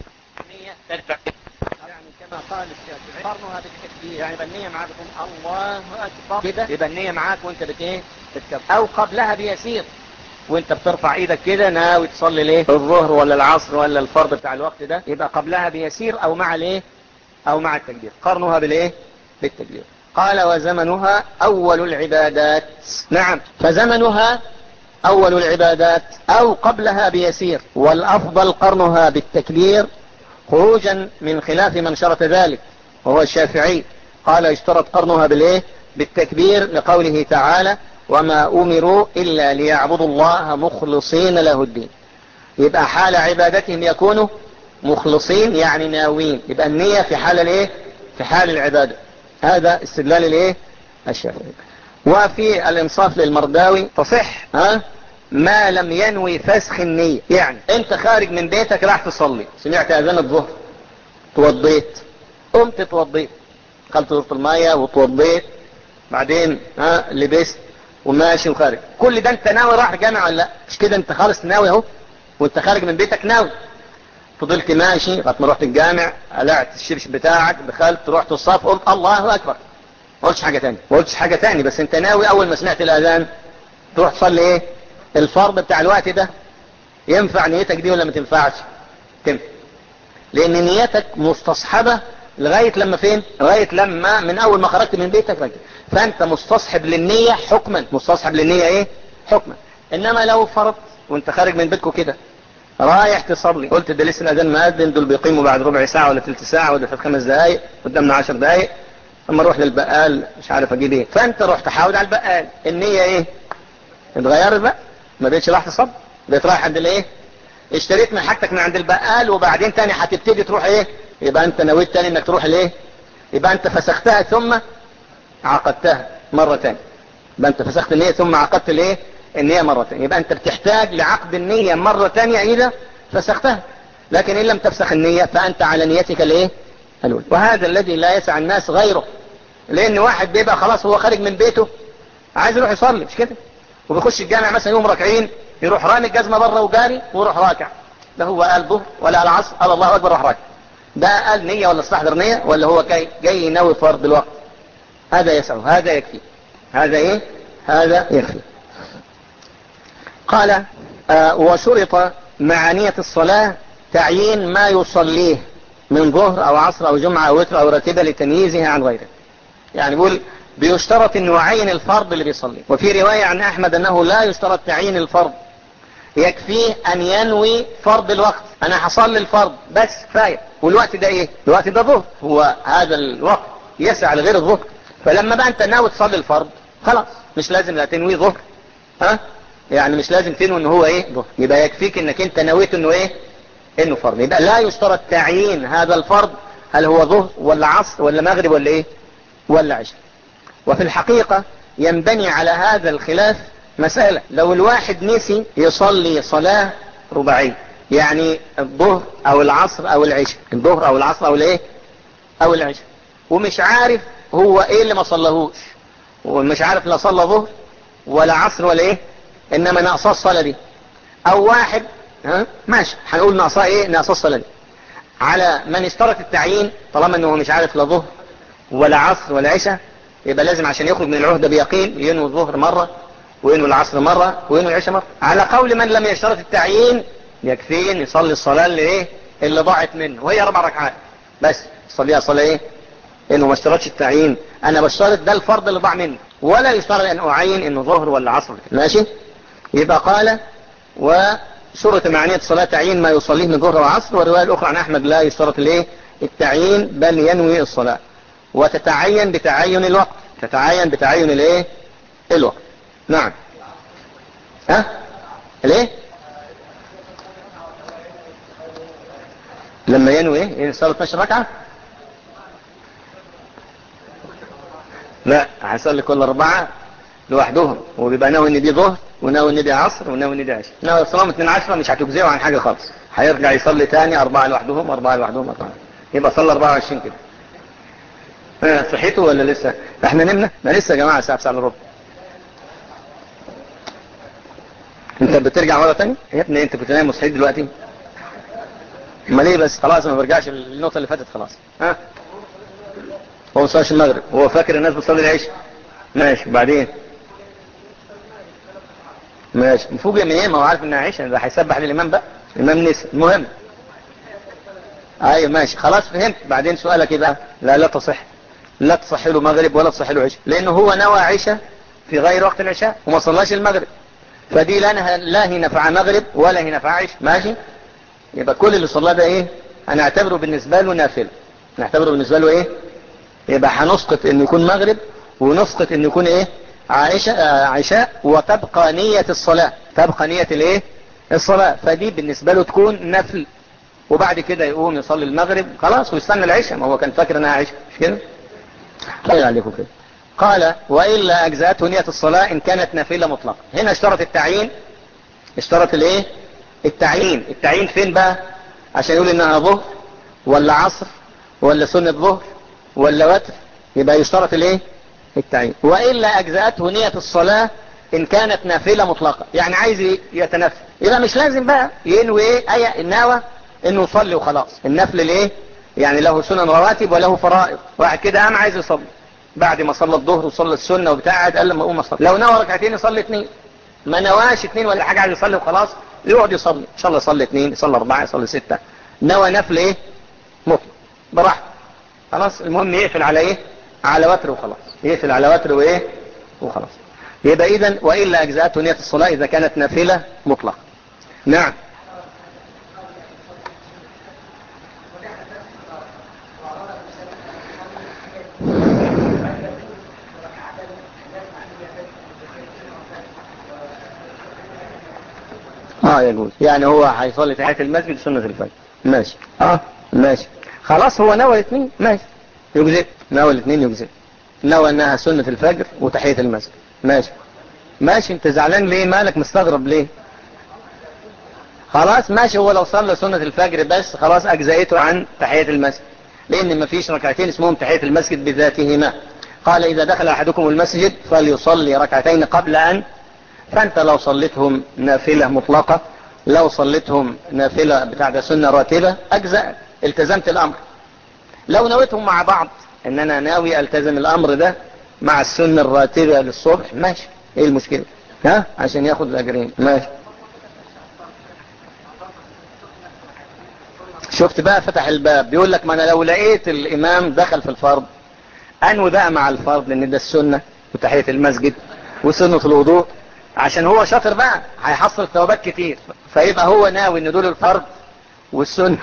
ترفع يعني كما قال الشافعي قرنها بالتكبير يعني يبقى النية معاك تقول الله اكبر كده يبقى النية معاك وانت بت ايه بتكبر او قبلها بيسير وانت بترفع ايدك كده ناوي تصلي ليه الظهر ولا العصر ولا الفرض بتاع الوقت ده يبقى قبلها بيسير او مع الايه او مع التكبير قرنها بالايه بالتكبير قال وزمنها اول العبادات نعم فزمنها اول العبادات او قبلها بيسير والافضل قرنها بالتكبير خروجا من خلاف من شرط ذلك وهو الشافعي قال اشترط قرنها بالايه بالتكبير لقوله تعالى وما امروا الا ليعبدوا الله مخلصين له الدين يبقى حال عبادتهم يكونوا مخلصين يعني ناوين يبقى النية في حال الايه في حال العبادة هذا استدلال الايه الشافعي وفي الانصاف للمرداوي تصح ها ما لم ينوي فسخ النية يعني انت خارج من بيتك راح تصلي سمعت اذان الظهر توضيت قمت توضيت دخلت دورة المية وتوضيت بعدين ها لبست وماشي وخارج كل ده انت ناوي راح جامع ولا لا مش كده انت خالص ناوي اهو وانت خارج من بيتك ناوي فضلت ماشي لغايه ما رحت الجامع قلعت الشبش بتاعك دخلت رحت الصف قلت الله اكبر ما قلتش حاجه تاني ما قلتش حاجه تاني بس انت ناوي اول ما سمعت الاذان تروح تصلي ايه الفرض بتاع الوقت ده ينفع نيتك دي ولا ما تنفعش تنفع لان نيتك مستصحبة لغاية لما فين لغاية لما من اول ما خرجت من بيتك رجل فانت مستصحب للنية حكما مستصحب للنية ايه حكما انما لو فرضت وانت خارج من بيتكم كده رايح تصلي قلت ده لسه الاذان مأذن دول بيقيموا بعد ربع ساعة ولا ثلث ساعة ولا في خمس دقايق قدامنا عشر دقايق اما اروح للبقال مش عارف اجيب ايه فانت رحت حاول على البقال النية ايه اتغيرت بقى ما بقتش راح تصب بقيت رايح عند الايه اشتريت من حاجتك من عند البقال وبعدين تاني هتبتدي تروح ايه يبقى انت نويت تاني انك تروح لايه يبقى انت فسختها ثم عقدتها مرة تانية يبقى انت فسخت النية ثم عقدت الايه النية مرة تانية يبقى انت بتحتاج لعقد النية مرة تانية اذا فسختها لكن ان لم تفسخ النية فانت على نيتك الايه الأولى وهذا الذي لا يسع الناس غيره لان واحد بيبقى خلاص هو خارج من بيته عايز يروح يصلي مش كده وبيخش الجامع مثلا يوم ركعين يروح رامي الجزمة بره وجاري ويروح راكع لا هو قال ظهر ولا قال عصر قال الله اكبر راح راكع ده قال نية ولا استحضر نية ولا هو جاي جاي ينوي فرض الوقت هذا يسعه هذا يكفي هذا ايه هذا يكفي قال آه وشرط مع نية الصلاة تعيين ما يصليه من ظهر او عصر او جمعة او وتر او راتبة لتمييزها عن غيره يعني يقول بيشترط انه يعين الفرض اللي بيصلي وفي رواية عن احمد انه لا يشترط تعيين الفرض يكفيه ان ينوي فرض الوقت انا حصل الفرض بس كفاية والوقت ده ايه الوقت ده ظهر هو هذا الوقت يسع لغير الظهر فلما بقى انت ناوي تصلي الفرض خلاص مش لازم لا تنوي ظهر ها يعني مش لازم تنوي ان هو ايه ظهر يبقى يكفيك انك انت نويت انه ايه انه فرض يبقى لا يشترط تعيين هذا الفرض هل هو ظهر ولا عصر ولا مغرب ولا ايه ولا عشاء وفي الحقيقة ينبني على هذا الخلاف مسألة لو الواحد نسي يصلي صلاة رباعية يعني الظهر او العصر او العشاء الظهر او العصر او الايه او العشاء ومش عارف هو ايه اللي ما صلهوش ومش عارف لا صلى ظهر ولا عصر ولا ايه انما ناقصاه الصلاة دي او واحد ها ماشي هنقول ناقصاه ايه ناقصاه الصلاة دي على من اشترط التعيين طالما انه مش عارف لا ظهر ولا عصر ولا عشاء يبقى لازم عشان يخرج من العهدة بيقين ينوي الظهر مرة وينوي العصر مرة وينوي العشاء مرة على قول من لم يشترط التعيين يكفيه ان يصلي الصلاة اللي ايه اللي ضاعت منه وهي اربع ركعات بس صليها صلاة ايه انه ما اشترطش التعيين انا بشترط ده الفرض اللي ضاع مني ولا يشترط ان اعين انه ظهر ولا عصر ماشي يبقى قال وشرط معنية الصلاة تعيين ما يصليه من ظهر وعصر والرواية الاخرى عن احمد لا يشترط الايه التعيين بل ينوي الصلاة وتتعين بتعين الوقت تتعين بتعين الايه الوقت نعم ها ليه لما ينوي ايه يصلي 12 ركعه لا هيصلي كل اربعه لوحدهم وبيبقى ناوي ان دي ظهر وناوي ان دي عصر وناوي ان دي عشاء ناوي الصلاه 2 10 مش هتجزئه عن حاجه خالص هيرجع يصلي تاني اربعه لوحدهم اربعه لوحدهم اربعه يبقى صلى 24 كده اه صحيته ولا لسه احنا نمنا ما لسه يا جماعه الساعه 9 الا ربع انت بترجع مره تاني يا ابني انت كنت نايم وصحيت دلوقتي امال ليه بس خلاص ما برجعش للنقطه اللي فاتت خلاص ها هو ما صلاش المغرب هو فاكر الناس بتصلي العشاء ماشي بعدين ماشي مفوجئ من ايه ما هو عارف انها عشاء ده هيسبح للامام بقى الامام نسي المهم ايوه ماشي خلاص فهمت بعدين سؤالك ايه بقى لا لا تصح لا تصح له مغرب ولا تصح له عشاء لانه هو نوى عشاء في غير وقت العشاء وما صلاش المغرب فدي لا لا هي نفع مغرب ولا هي نفع عشاء ماشي يبقى كل اللي صلاه ده ايه هنعتبره بالنسبه له نافله نعتبره بالنسبه له ايه يبقى هنسقط انه يكون مغرب ونسقط انه يكون ايه عشاء عشاء وتبقى نية الصلاة تبقى نية الايه الصلاة فدي بالنسبة له تكون نفل وبعد كده يقوم يصلي المغرب خلاص ويستنى العشاء ما هو كان فاكر انها عشاء مش كده خير عليكم كده قال وإلا أجزأته نية الصلاة إن كانت نافلة مطلقة هنا اشترط التعيين اشترط الايه التعيين التعيين فين بقى عشان يقول انها ظهر ولا عصر ولا سنة ظهر ولا وتر يبقى يشترط الايه التعيين وإلا أجزأته نية الصلاة إن كانت نافلة مطلقة يعني عايز يتنفل يبقى مش لازم بقى ينوي ايه أي الناوى انه يصلي وخلاص النفل الايه يعني له سنن رواتب وله فرائض واحد كده قام عايز يصلي بعد ما صلى الظهر وصلى السنة وبتاع قاعد قال لما اقوم اصلي لو نوى ركعتين يصلي اثنين ما نواش اثنين ولا حاجة عايز يصلي وخلاص يقعد يصلي ان شاء الله يصلي اثنين يصلي اربعة يصلي ستة نوى نفل ايه مطلق براحته خلاص المهم يقفل على ايه على وتر وخلاص يقفل على وتر وايه وخلاص يبقى اذا وإلا اجزاءته نية الصلاة اذا كانت نافلة مطلقة نعم اه يجوز يعني هو هيصلي تحية المسجد سنة الفجر ماشي اه ماشي خلاص هو نوى الاثنين ماشي يجزئ نوى الاثنين يجزئ نوى انها سنة الفجر وتحية المسجد ماشي ماشي انت زعلان ليه مالك مستغرب ليه خلاص ماشي هو لو صلى سنة الفجر بس خلاص اجزأته عن تحية المسجد لان مفيش ركعتين اسمهم تحية المسجد بذاتهما قال اذا دخل احدكم المسجد فليصلي ركعتين قبل ان فانت لو صليتهم نافلة مطلقة لو صليتهم نافلة بتاع ده سنة راتبة اجزاء التزمت الامر لو نويتهم مع بعض ان انا ناوي التزم الامر ده مع السنة الراتبة للصبح ماشي ايه المشكلة ها عشان ياخد الاجرين ماشي شفت بقى فتح الباب بيقول لك ما انا لو لقيت الامام دخل في الفرض انوي بقى مع الفرض لان ده السنة وتحية المسجد وسنة الوضوء عشان هو شاطر بقى هيحصل ثوابات كتير فيبقى هو ناوي ان دول الفرض والسنة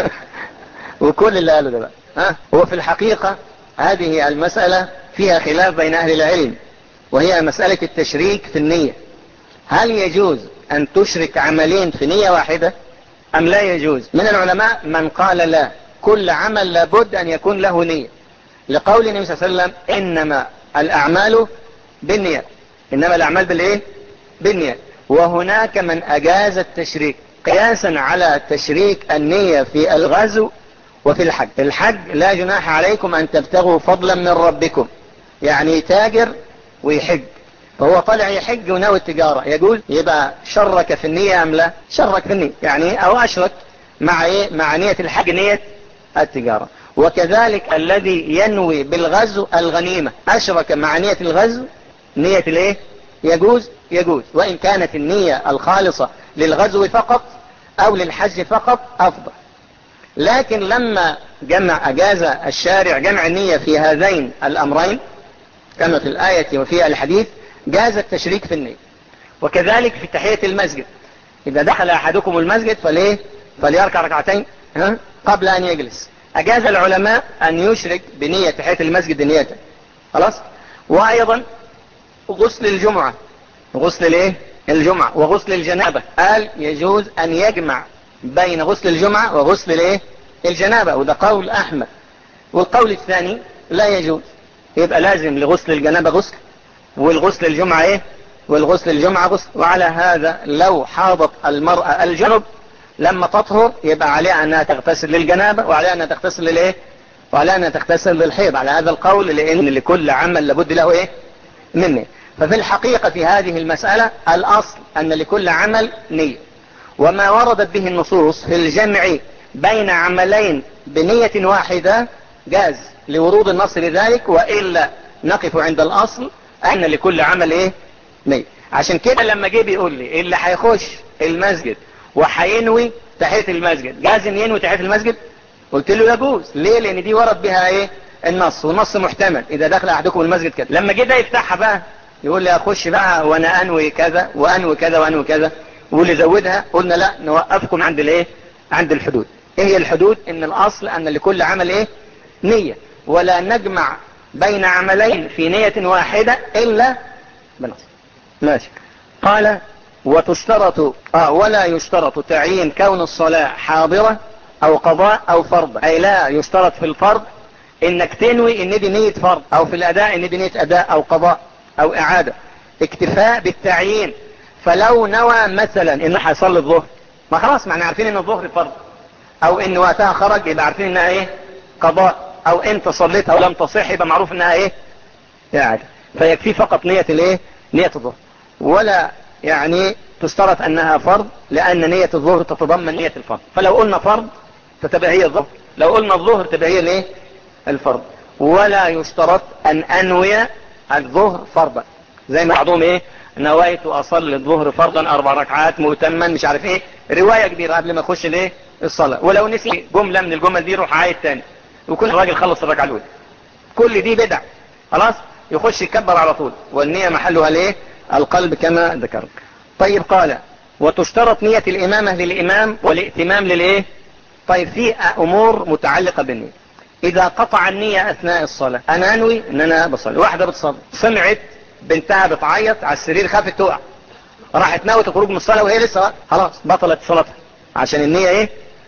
وكل اللي قاله ده بقى ها هو في الحقيقة هذه المسألة فيها خلاف بين اهل العلم وهي مسألة التشريك في النية هل يجوز ان تشرك عملين في نية واحدة ام لا يجوز من العلماء من قال لا كل عمل لابد ان يكون له نية لقول النبي صلى الله عليه وسلم انما الاعمال بالنية انما الاعمال بالايه بالنية وهناك من اجاز التشريك قياسا على تشريك النية في الغزو وفي الحج الحج لا جناح عليكم ان تبتغوا فضلا من ربكم يعني تاجر ويحج فهو طلع يحج وناوي التجارة يقول يبقى شرك في النية ام لا شرك في النية يعني او اشرك مع ايه مع نية الحج نية التجارة وكذلك الذي ينوي بالغزو الغنيمة اشرك مع نية الغزو نية الايه يجوز يجوز وان كانت النية الخالصة للغزو فقط او للحج فقط افضل لكن لما جمع اجاز الشارع جمع النية في هذين الامرين كما في الآية وفي الحديث جاز التشريك في النية وكذلك في تحية المسجد إذا دخل أحدكم المسجد فليه فليركع ركعتين ها؟ قبل أن يجلس أجاز العلماء أن يشرك بنية تحية المسجد نيته خلاص وأيضا غسل الجمعة غسل الايه الجمعة وغسل الجنابة قال يجوز أن يجمع بين غسل الجمعة وغسل الايه الجنابة وده قول أحمد والقول الثاني لا يجوز يبقى لازم لغسل الجنابة غسل والغسل الجمعة ايه والغسل الجمعة غسل وعلى هذا لو حاضت المرأة الجنب لما تطهر يبقى عليها انها تغتسل للجنابة وعليها انها تغتسل للايه وعليها انها تغتسل للحيض على هذا القول لان لكل عمل لابد له ايه منه ففي الحقيقة في هذه المسألة الاصل ان لكل عمل نية وما وردت به النصوص في الجمع بين عملين بنية واحدة جاز لورود النص لذلك وإلا نقف عند الأصل أن لكل عمل إيه نية عشان كده لما جه بيقول لي اللي هيخش المسجد وهينوي تحية المسجد جاز ان ينوي تحية المسجد قلت له يجوز ليه لان دي ورد بها ايه النص والنص محتمل اذا دخل احدكم المسجد كده لما جه ده يفتحها بقى يقول لي اخش بقى وانا انوي كذا وانوي كذا وانوي كذا واللي زودها قلنا لا نوقفكم عند الايه عند الحدود ايه هي الحدود ان الاصل ان لكل عمل ايه نية ولا نجمع بين عملين في نية واحدة الا بنص ماشي قال وتشترط آه ولا يشترط تعيين كون الصلاة حاضرة او قضاء او فرض اي لا يشترط في الفرض انك تنوي ان دي نية فرض او في الاداء ان دي نية اداء او قضاء او اعادة اكتفاء بالتعيين فلو نوى مثلا ان هيصلي الظهر ما خلاص ما احنا عارفين ان الظهر فرض او ان وقتها خرج يبقى عارفين انها ايه قضاء او انت صليتها ولم تصح يبقى معروف انها ايه اعادة فيكفي فقط نية الايه نية الظهر ولا يعني تشترط انها فرض لان نية الظهر تتضمن نية الفرض فلو قلنا فرض فتبقى هي الظهر لو قلنا الظهر تبقى هي الايه الفرض ولا يشترط ان انوي الظهر فرضا زي ما بعضهم ايه نويت اصلي الظهر فرضا اربع ركعات مؤتما مش عارف ايه رواية كبيرة قبل ما اخش الايه الصلاة ولو نسي جملة من الجمل دي روح عايد تاني وكل راجل خلص الركعة الاولى كل دي بدع خلاص يخش يكبر على طول والنية محلها الايه القلب كما ذكرت طيب قال وتشترط نية الامامة للامام والائتمام للايه طيب في امور متعلقة بالنية اذا قطع النية اثناء الصلاة انا انوي ان انا بصلي واحدة بتصلي سمعت بنتها بتعيط على السرير خافت تقع راحت ناوي تخرج من الصلاة وهي لسه خلاص بطلت صلاتها عشان النية ايه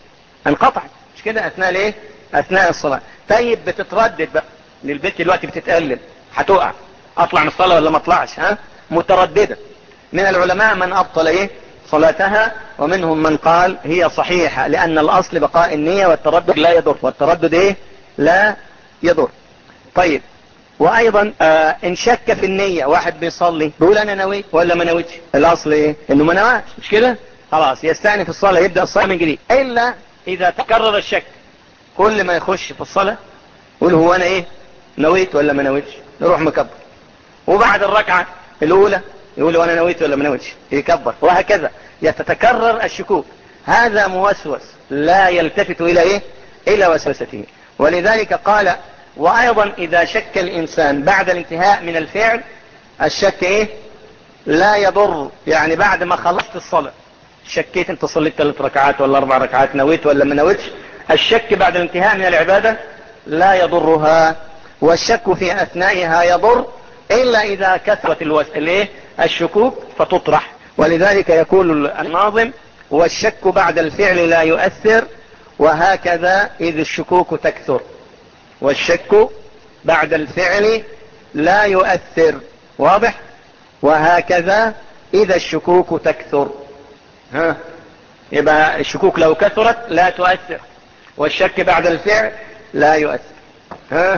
انقطعت مش كده اثناء الايه اثناء الصلاة طيب بتتردد بقى للبنت دلوقتي بتتألم هتقع اطلع من الصلاة ولا ما اطلعش ها مترددة من العلماء من ابطل ايه صلاتها ومنهم من قال هي صحيحة لان الاصل بقاء النية والتردد لا يضر والتردد ايه لا يضر طيب وايضا آه ان شك في النية واحد بيصلي بيقول انا نويت ولا ما نويتش الاصل ايه انه ما نواش مش كده خلاص يستأنف الصلاة يبدأ الصلاة من جديد الا اذا تكرر الشك كل ما يخش في الصلاة يقول هو انا ايه نويت ولا ما نويتش يروح مكبر وبعد الركعة الاولى يقول وانا نويت ولا ما نويتش يكبر وهكذا يتتكرر الشكوك هذا موسوس لا يلتفت الى ايه الى وسوسته ولذلك قال وايضا اذا شك الانسان بعد الانتهاء من الفعل الشك ايه لا يضر يعني بعد ما خلصت الصلاة شكيت انت صليت ثلاث ركعات ولا اربع ركعات نويت ولا ما نويتش الشك بعد الانتهاء من العبادة لا يضرها والشك في اثنائها يضر الا اذا كثرت الوسائل الشكوك فتطرح ولذلك يقول الناظم والشك بعد الفعل لا يؤثر وهكذا إذ الشكوك تكثر والشك بعد الفعل لا يؤثر واضح وهكذا إذا الشكوك تكثر ها يبقى الشكوك لو كثرت لا تؤثر والشك بعد الفعل لا يؤثر ها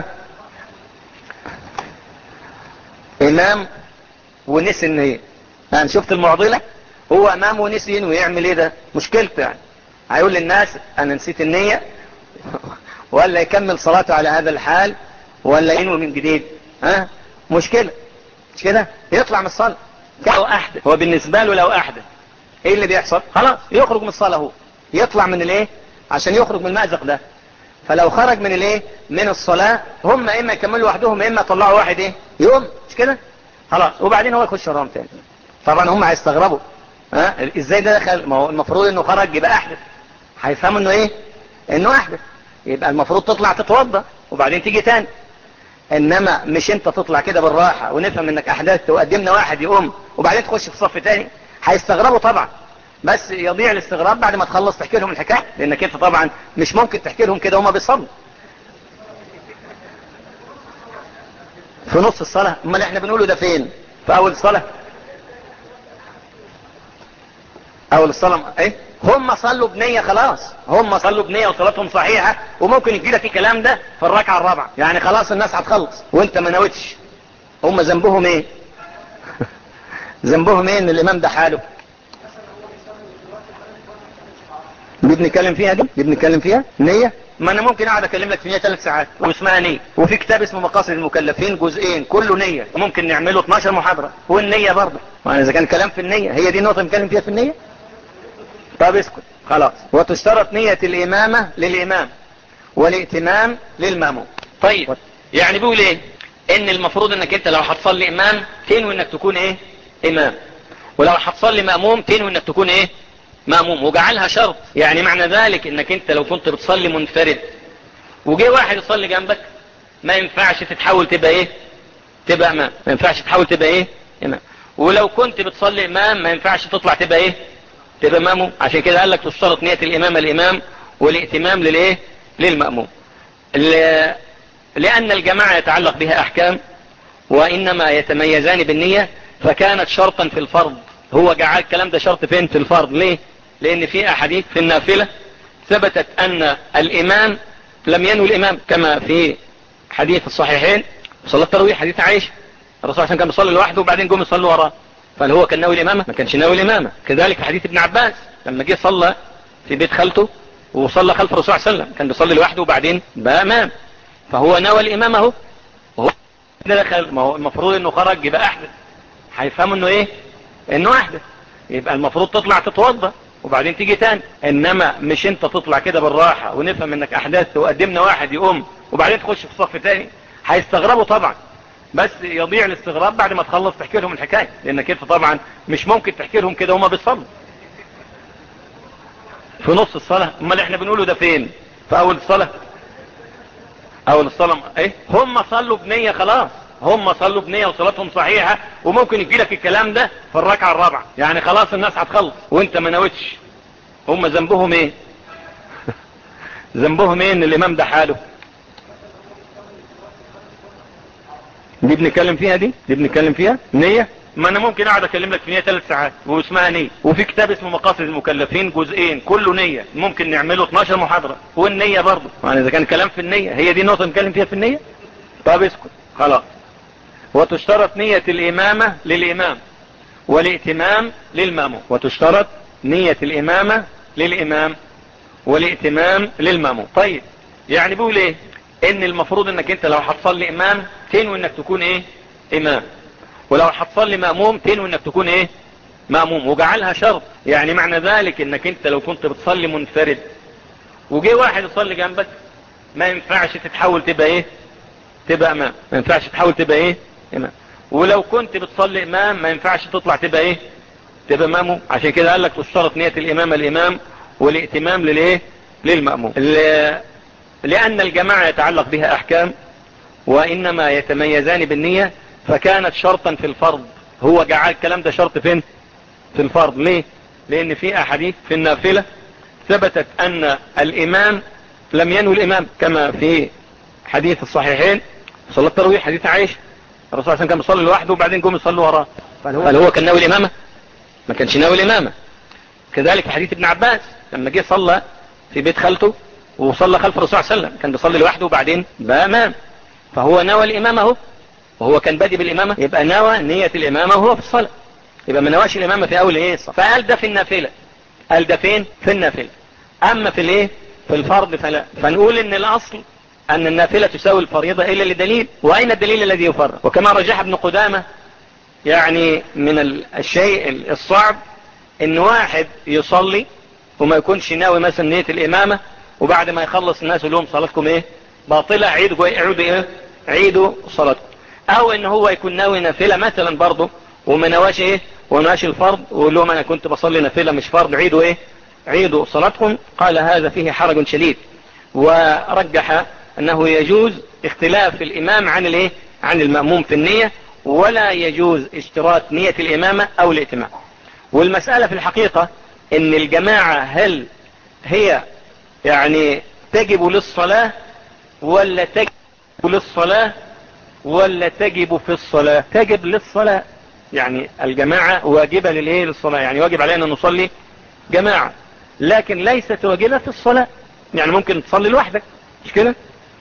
إمام ونسي النية يعني شفت المعضلة هو امامه ونسي ويعمل ايه ده مشكلته يعني هيقول للناس انا نسيت النية ولا يكمل صلاته على هذا الحال ولا ينوي من جديد ها مشكلة مش كده يطلع من الصلاة لو احدث هو بالنسبة له لو احدث ايه اللي بيحصل خلاص يخرج من الصلاة هو يطلع من الايه عشان يخرج من المأزق ده فلو خرج من الايه من الصلاة هم اما يكملوا وحدهم اما يطلعوا واحد ايه يوم مش كده خلاص وبعدين هو يخش وراهم تاني طبعا هم هيستغربوا ها ازاي ده دخل ما هو المفروض انه خرج يبقى احدث هيفهموا انه ايه انه احدث يبقى المفروض تطلع تتوضى وبعدين تيجي تاني انما مش انت تطلع كده بالراحة ونفهم انك احدثت وقدمنا واحد يقوم وبعدين تخش في صف تاني هيستغربوا طبعا بس يضيع الاستغراب بعد ما تخلص تحكي لهم الحكاية لانك انت طبعا مش ممكن تحكي لهم كده وما بيصلوا في نص الصلاة امال احنا بنقوله ده فين في اول الصلاة اول الصلاة ايه هم صلوا بنية خلاص هم صلوا بنية وصلاتهم صحيحة وممكن يجي لك الكلام ده في الركعة الرابعة يعني خلاص الناس هتخلص وانت ما نويتش هم ذنبهم ايه ذنبهم ايه ان الامام ده حاله دي بنتكلم فيها دي دي بنتكلم فيها نية ما انا ممكن اقعد اكلم لك في نية ثلاث ساعات واسمها نية وفي كتاب اسمه مقاصد المكلفين جزئين كله نية ممكن نعمله 12 محاضرة والنية برضه وانا اذا كان كلام في النية هي دي نقطة نتكلم فيها في النية طب اسكت خلاص وتشترط نية الامامة للامام والائتمام للماموم طيب يعني بيقول ايه ان المفروض انك انت لو هتصلي امام تنوي انك تكون ايه امام ولو هتصلي مأموم تنوي انك تكون ايه مأموم وجعلها شرط يعني معنى ذلك انك انت لو كنت بتصلي منفرد وجي واحد يصلي جنبك ما ينفعش تتحول تبقى ايه تبقى امام ما ينفعش تحاول تبقى ايه امام ولو كنت بتصلي امام ما ينفعش تطلع تبقى ايه تبقى مأموم عشان كده قال لك تشترط نية الامام الامام والائتمام للايه للمأموم لان الجماعة يتعلق بها احكام وانما يتميزان بالنية فكانت شرطا في الفرض هو جعل الكلام ده شرط فين في الفرض ليه لان في احاديث في النافلة ثبتت ان الامام لم ينوي الامام كما في حديث الصحيحين صلاة التراويح حديث عائشة الرسول عشان كان بيصلي لوحده وبعدين جم يصلوا وراه فهل هو كان ناوي الامامة ما كانش ناوي الامامة كذلك في حديث ابن عباس لما جه صلى في بيت خالته وصلى خلف الرسول صلى الله عليه وسلم كان بيصلي لوحده وبعدين بقى امام فهو ناوي الامامة اهو وهو دخل ما هو المفروض انه خرج يبقى احدث هيفهموا انه ايه انه احدث يبقى المفروض تطلع تتوضى وبعدين تيجي تاني انما مش انت تطلع كده بالراحة ونفهم انك احدثت وقدمنا واحد يقوم وبعدين تخش في صف تاني هيستغربوا طبعا بس يضيع الاستغراب بعد ما تخلص تحكي لهم الحكاية لانك انت طبعا مش ممكن تحكي لهم كده وما بيصلوا في نص الصلاة امال احنا بنقوله ده فين في اول الصلاة اول الصلاة ايه هم صلوا بنية خلاص هم صلوا بنية وصلاتهم صحيحة وممكن يجي لك الكلام ده في الركعة الرابعة يعني خلاص الناس هتخلص وانت ما نويتش هم ذنبهم ايه ذنبهم ايه ان الامام ده حاله دي بنتكلم فيها دي دي بنتكلم فيها نية ما انا ممكن اقعد اكلم لك في نية ثلاث ساعات واسمها نية وفي كتاب اسمه مقاصد المكلفين جزئين كله نية ممكن نعمله 12 محاضرة والنية برضه يعني اذا كان كلام في النية هي دي نقطة نتكلم فيها في النية طب اسكت خلاص وتشترط نية الامامة للامام والائتمام للمامو وتشترط نية الامامة للامام والائتمام للمامو طيب يعني بيقول ايه ان المفروض انك انت لو هتصلي امام تنوي انك تكون ايه امام ولو هتصلي مأموم تنوي انك تكون ايه مأموم وجعلها شرط يعني معنى ذلك انك انت لو كنت بتصلي منفرد وجي واحد يصلي جنبك ما ينفعش تتحول تبقى ايه تبقى امام ما ينفعش تحاول تبقى ايه امام ولو كنت بتصلي امام ما ينفعش تطلع تبقى ايه تبقى ماموم عشان كده قال لك تشترط نية الامام الامام والائتمام للايه للمأموم لان الجماعة يتعلق بها احكام وانما يتميزان بالنية فكانت شرطا في الفرض هو جعل الكلام ده شرط فين في الفرض ليه لان في احاديث في النافلة ثبتت ان الامام لم ينوي الامام كما في حديث الصحيحين صلاة التراويح حديث عائشة الرسول صلى الله عليه وسلم كان بيصلي لوحده وبعدين قوم يصلوا وراه هل هو كان ناوي الامامة ما كانش ناوي الامامة كذلك في حديث ابن عباس لما جه صلى في بيت خالته وصلى خلف الرسول صلى الله عليه وسلم كان بيصلي لوحده وبعدين بقى امام فهو نوى الامامة اهو وهو كان بادي بالامامة يبقى نوى نية الامامة وهو في الصلاة يبقى ما نواش الامامة في اول ايه فقال ده في النافلة قال ده فين في النافلة اما في الايه في الفرض فلا فنقول ان الاصل ان النافلة تساوي الفريضة الا لدليل واين الدليل الذي يفرق وكما رجح ابن قدامة يعني من الشيء الصعب ان واحد يصلي وما يكونش ناوي مثلا نية الامامة وبعد ما يخلص الناس يقول لهم صلاتكم ايه باطلة عيدوا عيدوا ايه عيدوا صلاتكم او ان هو يكون ناوي نافلة مثلا برضه وما نواش ايه ونواش الفرض ويقول لهم انا كنت بصلي نافلة مش فرض عيدوا ايه عيدوا صلاتكم قال هذا فيه حرج شديد ورجح انه يجوز اختلاف الامام عن الايه عن المأموم في النية ولا يجوز اشتراط نية الامامة او الائتمام والمسألة في الحقيقة ان الجماعة هل هي يعني تجب للصلاة ولا تجب للصلاة ولا تجب في الصلاة تجب للصلاة يعني الجماعة واجبة للايه للصلاة يعني واجب علينا ان نصلي جماعة لكن ليست واجبة في الصلاة يعني ممكن تصلي لوحدك مش كده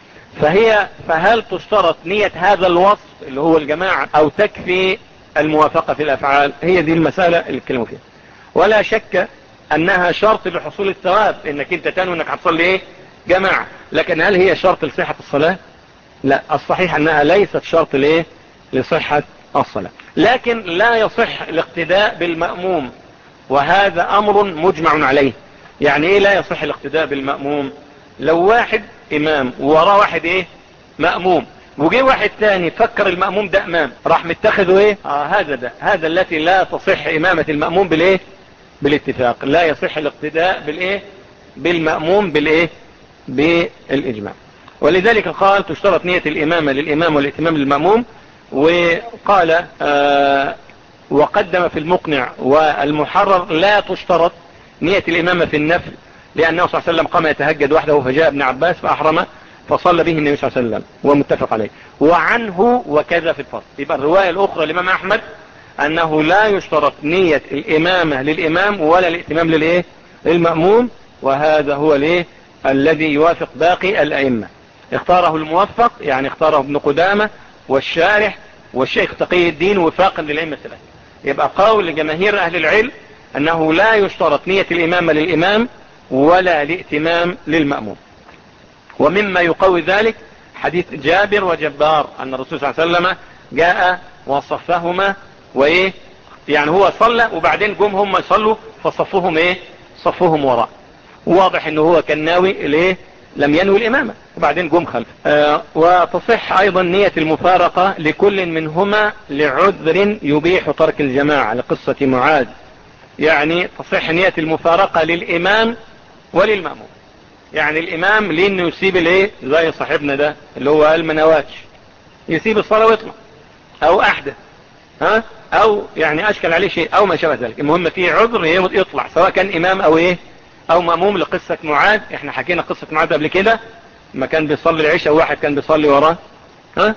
فهي فهل تشترط نية هذا الوصف اللي هو الجماعة او تكفي الموافقة في الافعال هي دي المسألة اللي اتكلموا فيها ولا شك انها شرط لحصول الثواب انك انت تنوي انك هتصلي ايه جماعة لكن هل هي شرط لصحة الصلاة لا الصحيح انها ليست شرط لايه لصحة الصلاة لكن لا يصح الاقتداء بالمأموم وهذا امر مجمع عليه يعني ايه لا يصح الاقتداء بالمأموم لو واحد امام ووراه واحد ايه مأموم وجي واحد تاني فكر المأموم ده امام راح متخذه ايه آه هذا ده هذا التي لا تصح امامة المأموم بالايه بالاتفاق لا يصح الاقتداء بالايه بالمأموم بالايه بالاجماع ولذلك قال تشترط نية الامامة للامام والاتمام للمأموم وقال آه وقدم في المقنع والمحرر لا تشترط نية الامامة في النفل لأنه صلى الله عليه وسلم قام يتهجد وحده فجاء ابن عباس فأحرم فصلى به النبي صلى الله عليه وسلم ومتفق عليه وعنه وكذا في الفرض يبقى الرواية الأخرى لإمام أحمد أنه لا يشترط نية الإمامة للإمام ولا الائتمام للإيه للمأموم وهذا هو الإيه الذي يوافق باقي الأئمة اختاره الموفق يعني اختاره ابن قدامة والشارح والشيخ تقي الدين وفاقا للأئمة الثلاثة يبقى قول لجماهير أهل العلم أنه لا يشترط نية الإمامة للإمام ولا الائتمام للمأموم ومما يقوي ذلك حديث جابر وجبار أن الرسول صلى الله عليه وسلم جاء وصفهما وإيه يعني هو صلى وبعدين قوم هم يصلوا فصفهم إيه صفهم وراء واضح أنه هو كان ناوي الإيه لم ينوي الإمامة وبعدين قوم خلف آه وتصح أيضا نية المفارقة لكل منهما لعذر يبيح ترك الجماعة لقصة معاذ يعني تصح نية المفارقة للإمام وللمأموم يعني الإمام لأنه يسيب الايه زي صاحبنا ده اللي هو قال منواتش يسيب الصلاة ويطلع أو أحدث ها أو يعني أشكل عليه شيء أو ما شابه ذلك المهم فيه عذر يطلع سواء كان إمام أو إيه أو مأموم لقصة معاذ إحنا حكينا قصة معاذ قبل كده ما كان بيصلي العشاء وواحد كان بيصلي وراه ها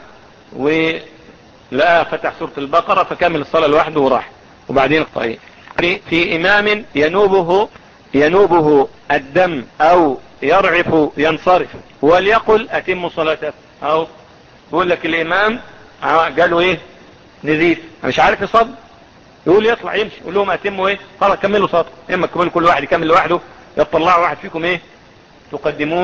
ولقى فتح سورة البقرة فكمل الصلاة لوحده وراح وبعدين طيب في إمام ينوبه ينوبه الدم أو يرعف ينصرف وليقل أتم صلاته أو يقول لك الإمام قالوا إيه نزيف مش عارف يصد يقول يطلع يمشي يقول لهم أتموا إيه خلاص كملوا صلاته إما كملوا كل واحد يكمل لوحده يطلعوا واحد فيكم إيه تقدموه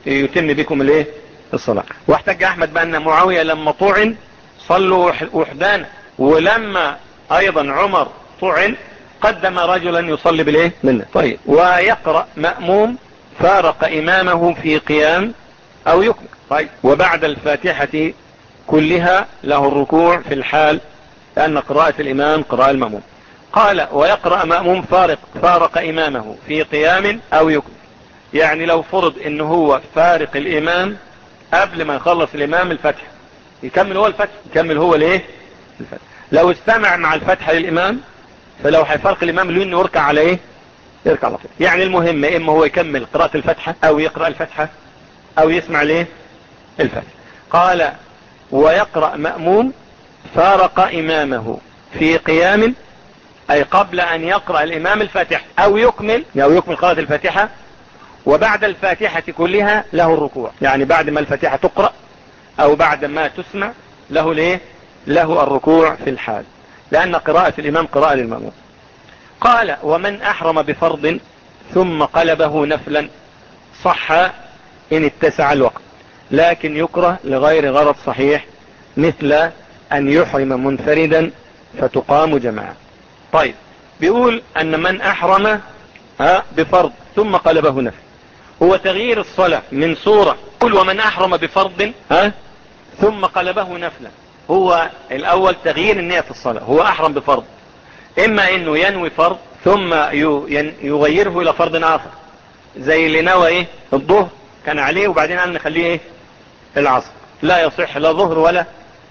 يتم بكم الايه الصلاة واحتج احمد بان معاوية لما طعن صلوا وحدانا ولما ايضا عمر طعن قدم رجلا يصلي بالايه منه طيب ويقرأ مأموم فارق امامه في قيام او يكمل طيب وبعد الفاتحة كلها له الركوع في الحال لأن قراءة الإمام قراءة المأموم قال ويقرأ مأموم فارق فارق إمامه في قيام أو يكمل يعني لو فرض ان هو فارق الإمام قبل ما يخلص الإمام الفتح يكمل هو الفتح يكمل هو الايه الفتح لو استمع مع الفتحة للإمام فلو هيفرق الإمام له انه يركع على ايه يركع على طول يعني المهم اما هو يكمل قراءة الفتحة او يقرأ الفتحة او يسمع ليه الفتح قال ويقرأ مأموم فارق إمامه في قيام أي قبل أن يقرأ الإمام الفاتحة أو يكمل أو يكمل قراءة الفاتحة وبعد الفاتحة كلها له الركوع يعني بعد ما الفاتحة تقرأ أو بعد ما تسمع له ليه له الركوع في الحال لأن قراءة الإمام قراءة للمأموم قال ومن أحرم بفرض ثم قلبه نفلا صح إن اتسع الوقت لكن يكره لغير غرض صحيح مثل أن يحرم منفردا فتقام جماعة طيب بيقول أن من أحرم بفرض ثم قلبه نفل هو تغيير الصلاة من صورة قل ومن أحرم بفرض ها ثم قلبه نفلا هو الأول تغيير النية في الصلاة هو أحرم بفرض إما أنه ينوي فرض ثم يغيره إلى فرض آخر زي اللي نوى إيه الظهر كان عليه وبعدين قال نخليه إيه العصر لا يصح لا ظهر ولا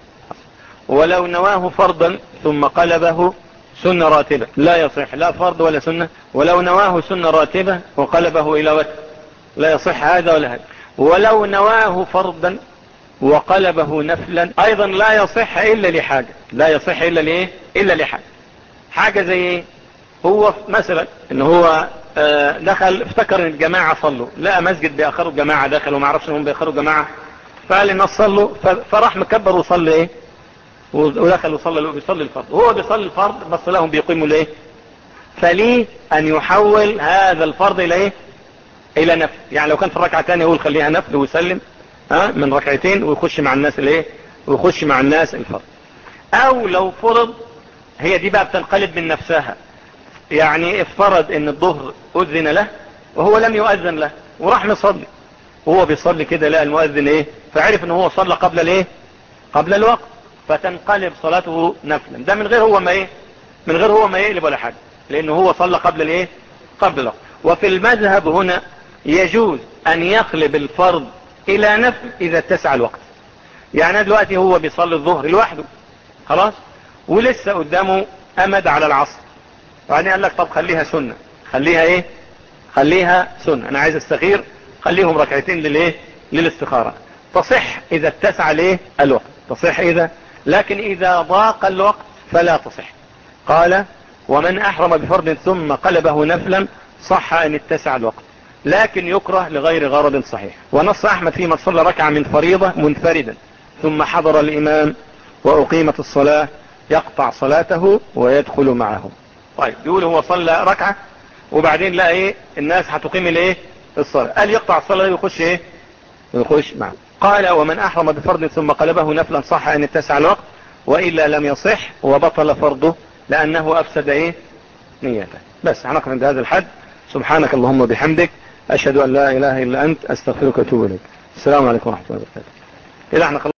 ولو نواه فرضا ثم قلبه سنة راتبة لا يصح لا فرض ولا سنة ولو نواه سنة راتبة وقلبه إلى وتر لا يصح هذا ولا هذا ولو نواه فرضا وقلبه نفلا أيضا لا يصح إلا لحاجة لا يصح إلا لإيه إلا لحاجة حاجة زي إيه هو مثلا إن هو دخل افتكر ان الجماعة صلوا لقى مسجد بيأخروا الجماعة دخل وما عرفش انهم بيأخروا الجماعة فقال الناس صلوا فراح مكبر وصلي ايه ودخل وصلى بيصلي الفرض وهو بيصلي الفرض بس لهم بيقيموا الايه فليه ان يحول هذا الفرض الى ايه الى نفل يعني لو كان في الركعة الثانيه يقول خليها نفل ويسلم ها من ركعتين ويخش مع الناس الايه ويخش مع الناس الفرض او لو فرض هي دي بقى بتنقلب من نفسها يعني افترض ان الظهر اذن له وهو لم يؤذن له وراح مصلي وهو بيصلي كده لقى المؤذن ايه فعرف ان هو صلى قبل الايه قبل الوقت فتنقلب صلاته نفلا ده من غير هو ما ايه من غير هو ما يقلب ولا حاجة لانه هو صلى قبل الايه قبل الوقت وفي المذهب هنا يجوز ان يقلب الفرض الى نفل اذا اتسع الوقت يعني دلوقتي هو بيصلي الظهر لوحده خلاص ولسه قدامه امد على العصر وبعدين قال لك طب خليها سنة خليها ايه خليها سنة انا عايز استخير خليهم ركعتين للايه للاستخارة تصح اذا اتسع ليه الوقت تصح اذا لكن اذا ضاق الوقت فلا تصح قال ومن احرم بفرض ثم قلبه نفلا صح ان اتسع الوقت لكن يكره لغير غرض صحيح ونص احمد فيما صلى ركعة من فريضة منفردا ثم حضر الامام واقيمت الصلاة يقطع صلاته ويدخل معهم طيب بيقول هو صلى ركعة وبعدين لا ايه الناس هتقيم الايه الصلاة قال يقطع الصلاة ويخش ايه ويخش معه قال ومن احرم بفرض ثم قلبه نفلا صح ان اتسع الوقت وإلا لم يصح وبطل فرضه لأنه أفسد إيه نيته بس هنقف عند هذا الحد سبحانك اللهم وبحمدك أشهد أن لا إله إلا أنت أستغفرك وأتوب إليك السلام عليكم ورحمة الله وبركاته إذا احنا خلصنا